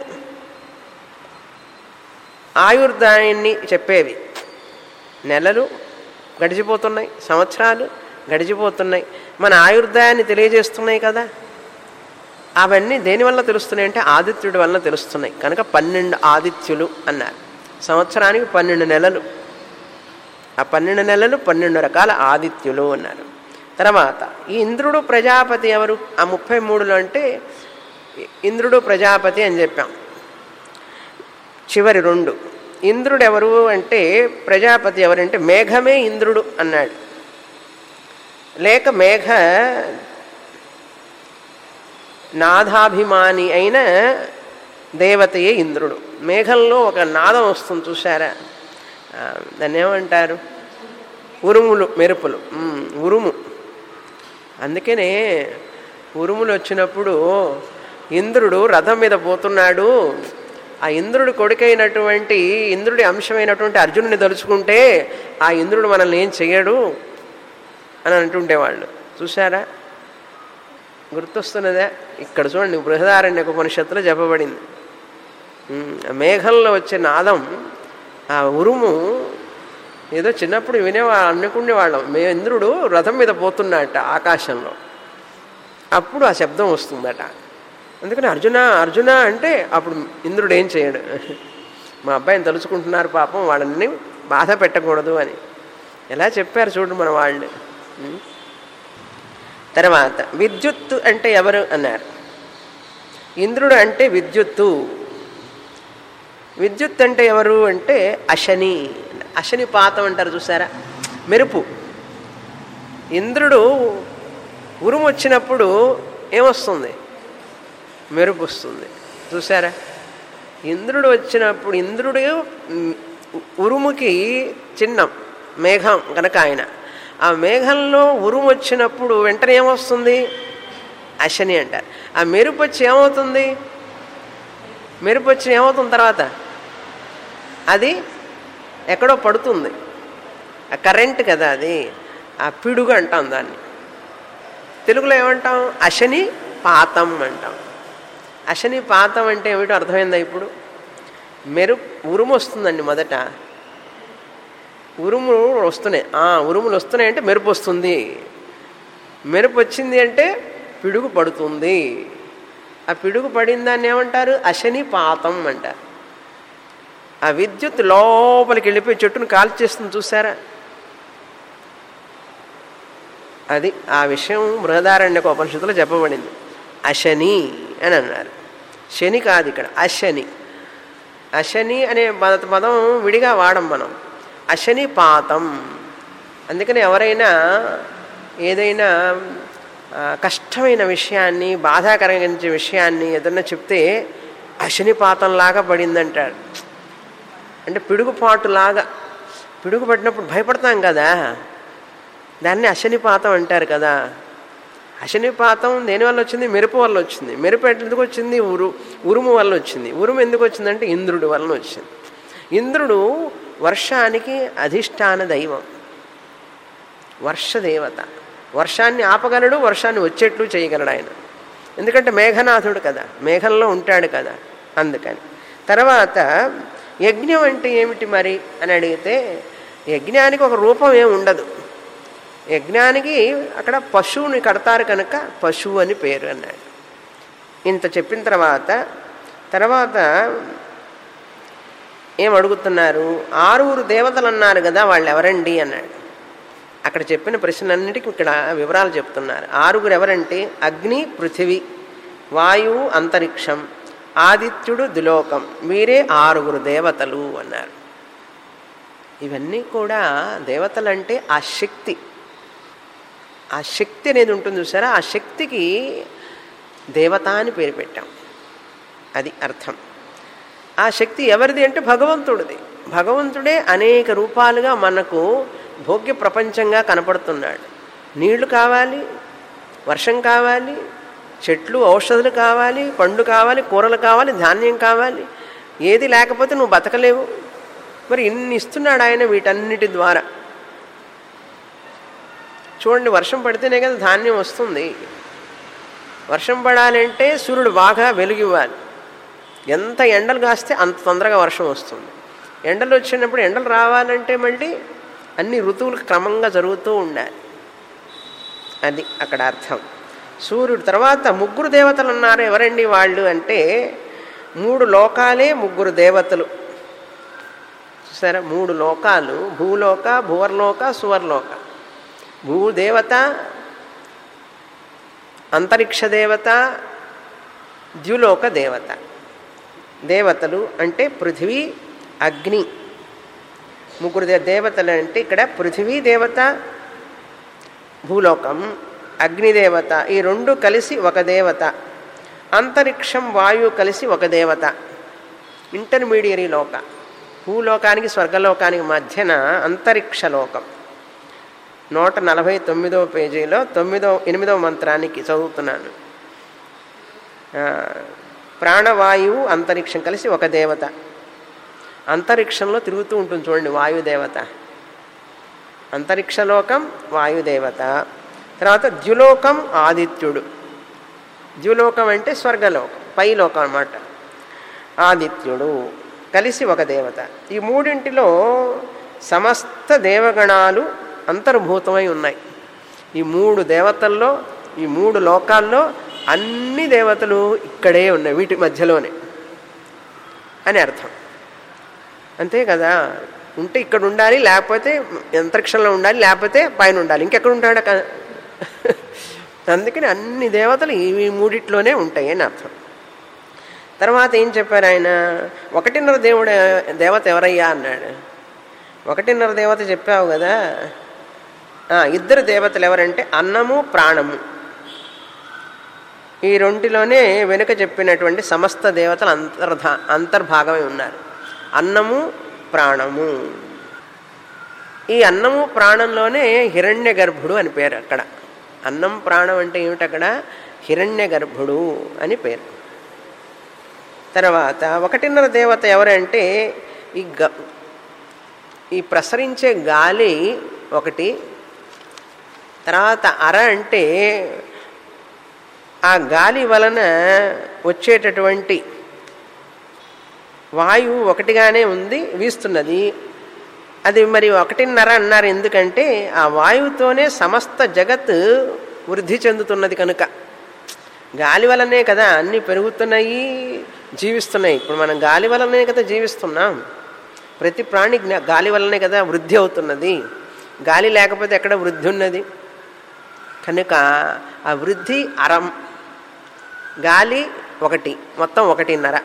ఆయుర్దాయాన్ని చెప్పేవి నెలలు గడిచిపోతున్నాయి సంవత్సరాలు గడిచిపోతున్నాయి మన ఆయుర్దాయాన్ని తెలియజేస్తున్నాయి కదా అవన్నీ దేనివల్ల తెలుస్తున్నాయి అంటే ఆదిత్యుడి వల్ల తెలుస్తున్నాయి కనుక పన్నెండు ఆదిత్యులు అన్నారు సంవత్సరానికి పన్నెండు నెలలు ఆ పన్నెండు నెలలు పన్నెండు రకాల ఆదిత్యులు అన్నారు తర్వాత ఈ ఇంద్రుడు ప్రజాపతి ఎవరు ఆ ముప్పై మూడులో అంటే ఇంద్రుడు ప్రజాపతి అని చెప్పాం చివరి రెండు ఇంద్రుడు ఎవరు అంటే ప్రజాపతి ఎవరంటే మేఘమే ఇంద్రుడు అన్నాడు లేక మేఘ నాదాభిమాని అయిన దేవతయే ఇంద్రుడు మేఘంలో ఒక నాదం వస్తుంది చూసారా ఆ, దాన్ని ఏమంటారు ఉరుములు మెరుపులు ఉమ్, ఉరుము అందుకనే ఉరుములు వచ్చినప్పుడు ఇంద్రుడు రథం మీద పోతున్నాడు ఆ ఇంద్రుడి కొడుకైనటువంటి ఇంద్రుడి అంశమైనటువంటి అర్జునుడిని తలుచుకుంటే ఆ ఇంద్రుడు మనల్ని ఏం చెయ్యడు అని అంటుండేవాళ్ళు చూసారా గుర్తొస్తున్నదా ఇక్కడ చూడండి బృహదారణ్యక ఉపనిషత్తులో చెప్పబడింది ఉమ్, ఆ మేఘంలో వచ్చే నాదం ఆ ఉరుము ఏదో చిన్నప్పుడు వినేవా అనుకునేవాళ్ళం మే ఇంద్రుడు రథం మీద పోతున్నట్ట ఆకాశంలో అప్పుడు ఆ శబ్దం వస్తుందట అందుకని అర్జున అర్జున అంటే అప్పుడు ఇంద్రుడు ఏం చేయడు మా అబ్బాయిని తలుచుకుంటున్నారు పాపం వాళ్ళని బాధ పెట్టకూడదు అని ఎలా చెప్పారు చూడు మన వాళ్ళు ఉం? తర్వాత విద్యుత్తు అంటే ఎవరు అన్నారు ఇంద్రుడు అంటే విద్యుత్తు విద్యుత్ అంటే ఎవరు అంటే అశని అశని పాతం అంటారు చూసారా మెరుపు ఇంద్రుడు ఉరుము వచ్చినప్పుడు ఏమొస్తుంది మెరుపు వస్తుంది చూసారా ఇంద్రుడు వచ్చినప్పుడు ఇంద్రుడు ఉమ్, ఉరుముకి చిహ్నం మేఘం కనుక ఆయన ఆ మేఘంలో ఉరుము వచ్చినప్పుడు వెంటనే ఏమొస్తుంది అశని అంటారు ఆ మెరుపు వచ్చి ఏమవుతుంది మెరుపు వచ్చి ఏమవుతుంది తర్వాత అది ఎక్కడో పడుతుంది ఆ కరెంట్ కదా అది ఆ పిడుగు అంటాం దాన్ని తెలుగులో ఏమంటాం అశని పాతం అంటాం అశని పాతం అంటే ఏమిటో అర్థమైందా ఇప్పుడు మెరు ఉరుము వస్తుందండి మొదట ఉరుములు వస్తున్నాయి ఆ, ఉరుములు వస్తున్నాయి అంటే మెరుపు వస్తుంది మెరుపు వచ్చింది అంటే పిడుగు పడుతుంది ఆ పిడుగు పడిన దాన్ని ఏమంటారు అశని పాతం అంటారు ఆ విద్యుత్ లోపలికి వెళ్ళిపోయి చెట్టును కాల్చేస్తుంది చూసారా అది ఆ విషయం బృహదారణ్యక ఉపనిషత్తులో చెప్పబడింది అశని అని అన్నారు శని కాదు ఇక్కడ అశని అశని అనే పద- పదం విడిగా వాడం మనం అశని పాతం అందుకని ఎవరైనా ఏదైనా ఆ, కష్టమైన విషయాన్ని బాధాకరించే విషయాన్ని ఏదన్నా చెప్తే అశనిపాతంలాగా పడిందంటాడు అంటే పిడుగుపాటులాగా పిడుగు పడినప్పుడు భయపడతాం కదా దాన్ని అశనిపాతం అంటారు కదా అశనిపాతం దేనివల్ల వచ్చింది మెరుపు వల్ల వచ్చింది మెరుపు ఎందుకు వచ్చింది ఉరు ఉరుము వల్ల వచ్చింది ఉరుము ఎందుకు వచ్చిందంటే ఇంద్రుడి వలన వచ్చింది ఇంద్రుడు వర్షానికి అధిష్టాన దైవం వర్షదేవత వర్షాన్ని ఆపగలడు వర్షాన్ని వచ్చేట్లు చేయగలడు ఆయన ఎందుకంటే మేఘనాథుడు కదా మేఘంలో ఉంటాడు కదా అందుకని తర్వాత యజ్ఞం అంటే ఏమిటి మరి అని అడిగితే యజ్ఞానికి ఒక రూపం ఏమి ఉండదు యజ్ఞానికి అక్కడ పశువుని కడతారు కనుక పశువు అని పేరు అన్నాడు ఇంత చెప్పిన తర్వాత తర్వాత ఏం అడుగుతున్నారు ఆరుగురు దేవతలు అన్నారు కదా వాళ్ళు ఎవరండి అన్నాడు అక్కడ చెప్పిన ప్రశ్నలన్నిటికీ ఇక్కడ వివరాలు చెప్తున్నారు ఆరుగురు ఎవరంటే అగ్ని పృథివీ వాయువు అంతరిక్షం ఆదిత్యుడు దులోకం వీరే ఆరుగురు దేవతలు అన్నారు ఇవన్నీ కూడా దేవతలంటే ఆ శక్తి ఆ శక్తి అనేది ఉంటుంది చూసారా ఆ శక్తికి దేవత అని పేరు పెట్టాం అది అర్థం ఆ శక్తి ఎవరిది అంటే భగవంతుడిది భగవంతుడే అనేక రూపాలుగా మనకు భోగ్య ప్రపంచంగా కనపడుతున్నాడు నీళ్లు కావాలి వర్షం కావాలి చెట్లు ఔషధులు కావాలి పండ్లు కావాలి కూరలు కావాలి ధాన్యం కావాలి ఏది లేకపోతే నువ్వు బతకలేవు మరి ఇన్ని ఇస్తున్నాడు ఆయన వీటన్నిటి ద్వారా చూడండి వర్షం పడితేనే కదా ధాన్యం వస్తుంది వర్షం పడాలంటే సూర్యుడు బాగా వెలుగివ్వాలి ఎంత ఎండలు కాస్తే అంత తొందరగా వర్షం వస్తుంది ఎండలు వచ్చినప్పుడు ఎండలు రావాలంటే మళ్ళీ అన్ని ఋతువులు క్రమంగా జరుగుతూ ఉండాలి అది అక్కడ అర్థం సూర్యుడు తర్వాత ముగ్గురు దేవతలు ఉన్నారు ఎవరండి వాళ్ళు అంటే మూడు లోకాలే ముగ్గురు దేవతలు చూసారా మూడు లోకాలు భూలోక భువర్లోక సువర్లోక భూదేవత అంతరిక్ష దేవత ద్యులోక దేవత దేవతలు అంటే పృథివీ అగ్ని ముగ్గురు దే- దేవతలు అంటే ఇక్కడ పృథివీ దేవత భూలోకం అగ్నిదేవత ఈ రెండు కలిసి ఒక దేవత అంతరిక్షం వాయువు కలిసి ఒక దేవత ఇంటర్మీడియరీ లోక భూలోకానికి స్వర్గలోకానికి మధ్యన అంతరిక్ష లోకం నూట నలభై తొమ్మిదవ పేజీలో తొమ్మిదో ఎనిమిదవ మంత్రానికి చదువుతున్నాను ఆ, ప్రాణవాయువు అంతరిక్షం కలిసి ఒక దేవత అంతరిక్షంలో తిరుగుతూ ఉంటుంది చూడండి వాయుదేవత అంతరిక్షలోకం వాయుదేవత తర్వాత ద్యులోకం ఆదిత్యుడు ద్యులోకం అంటే స్వర్గలోకం పై లోకం అన్నమాట ఆదిత్యుడు కలిసి ఒక దేవత ఈ మూడింటిలో సమస్త దేవగణాలు అంతర్భూతమై ఉన్నాయి ఈ మూడు దేవతల్లో ఈ మూడు లోకాల్లో అన్ని దేవతలు ఇక్కడే ఉన్నాయి వీటి మధ్యలోనే అని అర్థం అంతే కదా ఉంటే ఇక్కడ ఉండాలి లేకపోతే అంతరిక్షంలో ఉండాలి లేకపోతే పైన ఉండాలి ఇంకెక్కడ ఉంటాడు క- అందుకని అన్ని దేవతలు ఈ మూడిట్లోనే ఉంటాయి అని అర్థం తర్వాత ఏం చెప్పారు ఆయన ఒకటిన్నర దేవుడు దేవత ఎవరయ్యా అన్నాడు ఒకటిన్నర దేవత చెప్పావు కదా ఆ, ఇద్దరు దేవతలు ఎవరంటే అన్నము ప్రాణము ఈ రెంటిలోనే వెనుక చెప్పినటువంటి సమస్త దేవతలు అంతర్ధా అంతర్భాగమై ఉన్నారు అన్నము ప్రాణము ఈ అన్నము ప్రాణంలోనే హిరణ్య గర్భుడు అని పేరు అక్కడ అన్నం ప్రాణం అంటే ఏమిటి అక్కడ హిరణ్య గర్భుడు అని పేరు తర్వాత ఒకటిన్నర దేవత ఎవరంటే ఈ గ ఈ ప్రసరించే గాలి ఒకటి తర్వాత అర అంటే ఆ గాలి వలన వచ్చేటటువంటి వాయువు ఒకటిగానే ఉంది వీస్తున్నది అది మరి ఒకటిన్నర అన్నారు ఎందుకంటే ఆ వాయువుతోనే సమస్త జగత్ వృద్ధి చెందుతున్నది కనుక గాలి వలనే కదా అన్నీ పెరుగుతున్నాయి జీవిస్తున్నాయి ఇప్పుడు మనం గాలి వలనే కదా జీవిస్తున్నాం ప్రతి ప్రాణి జ్ఞా- గాలి వలనే కదా వృద్ధి అవుతున్నది గాలి లేకపోతే ఎక్కడ వృద్ధి ఉన్నది కనుక ఆ వృద్ధి అరం గాలి ఒకటి మొత్తం ఒకటిన్నర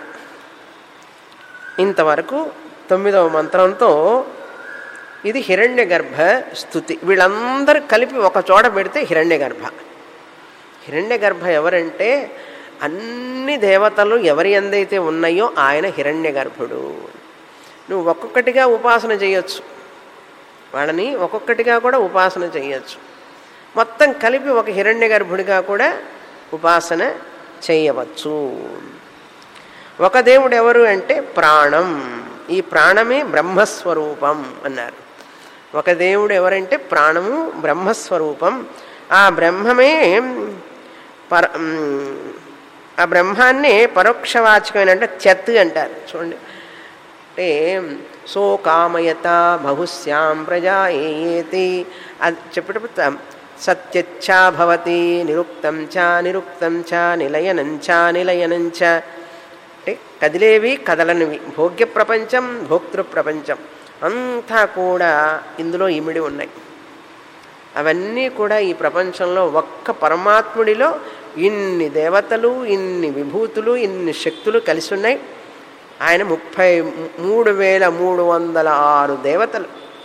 ఇంతవరకు తొమ్మిదవ మంత్రంతో ఇది హిరణ్య గర్భ స్థుతి వీళ్ళందరూ కలిపి ఒక చోట పెడితే హిరణ్య గర్భ హిరణ్య గర్భ ఎవరంటే అన్ని దేవతలు ఎవరి ఎందైతే ఉన్నాయో ఆయన హిరణ్య గర్భుడు నువ్వు ఒక్కొక్కటిగా ఉపాసన చేయొచ్చు వాళ్ళని ఒక్కొక్కటిగా కూడా ఉపాసన చేయొచ్చు మొత్తం కలిపి ఒక హిరణ్య గర్భుడిగా కూడా ఉపాసన చేయవచ్చు ఒక దేవుడు ఎవరు అంటే ప్రాణం ఈ ప్రాణమే బ్రహ్మస్వరూపం అన్నారు ఒక దేవుడు ఎవరంటే ప్రాణము బ్రహ్మస్వరూపం ఆ బ్రహ్మమే పర ఉమ్, ఆ బ్రహ్మాన్నే పరోక్షవాచకమైన అంటే చెత్ అంటారు చూడండి అంటే సో కామయత బహుశ్యాం ప్రజా ఏతి అది చెప్పేటప్పుడు త- సత్యచ్చా భవతి నిరుక్తం చ నిరుక్తం చ నిలయనం చ నిలయనం చ అంటే కదిలేవి కదలనివి భోగ్య ప్రపంచం భోక్తృ ప్రపంచం అంతా కూడా ఇందులో ఇమిడి ఉన్నాయి అవన్నీ కూడా ఈ ప్రపంచంలో ఒక్క పరమాత్ముడిలో ఇన్ని దేవతలు ఇన్ని విభూతులు ఇన్ని శక్తులు కలిసి ఉన్నాయి ఆయన ముప్పై మూడు వేల మూడు వందల ఆరు దేవతలు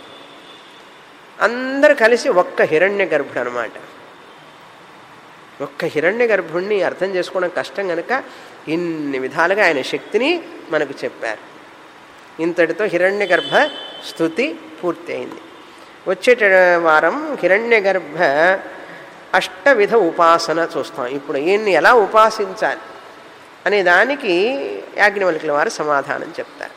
అందరు కలిసి ఒక్క హిరణ్య గర్భుడు అనమాట ఒక్క హిరణ్య గర్భుణ్ణి అర్థం చేసుకోవడం కష్టం కనుక ఇన్ని విధాలుగా ఆయన శక్తిని మనకు చెప్పారు ఇంతటితో హిరణ్య గర్భ స్థుతి పూర్తి అయింది వచ్చేట వారం హిరణ్య గర్భ అష్టవిధ ఉపాసన చూస్తాం ఇప్పుడు ఈయన్ని ఎలా ఉపాసించాలి అనే దానికి యాజ్ఞవల్కుల వారు సమాధానం చెప్తారు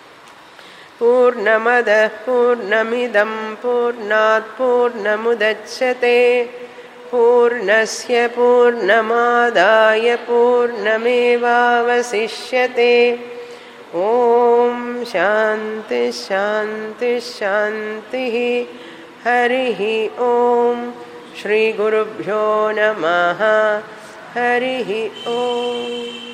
పూర్ణమద పూర్ణమిదం పూర్ణాత్ పూర్ణముదచ్చతే పూర్ణస్య పూర్ణమాదాయ పూర్ణమేవావశిష్యతే ఓం శాంతి శాంతి శాంతి హరి ఓం శ్రీ గురుభ్యో నమ హరి ఓం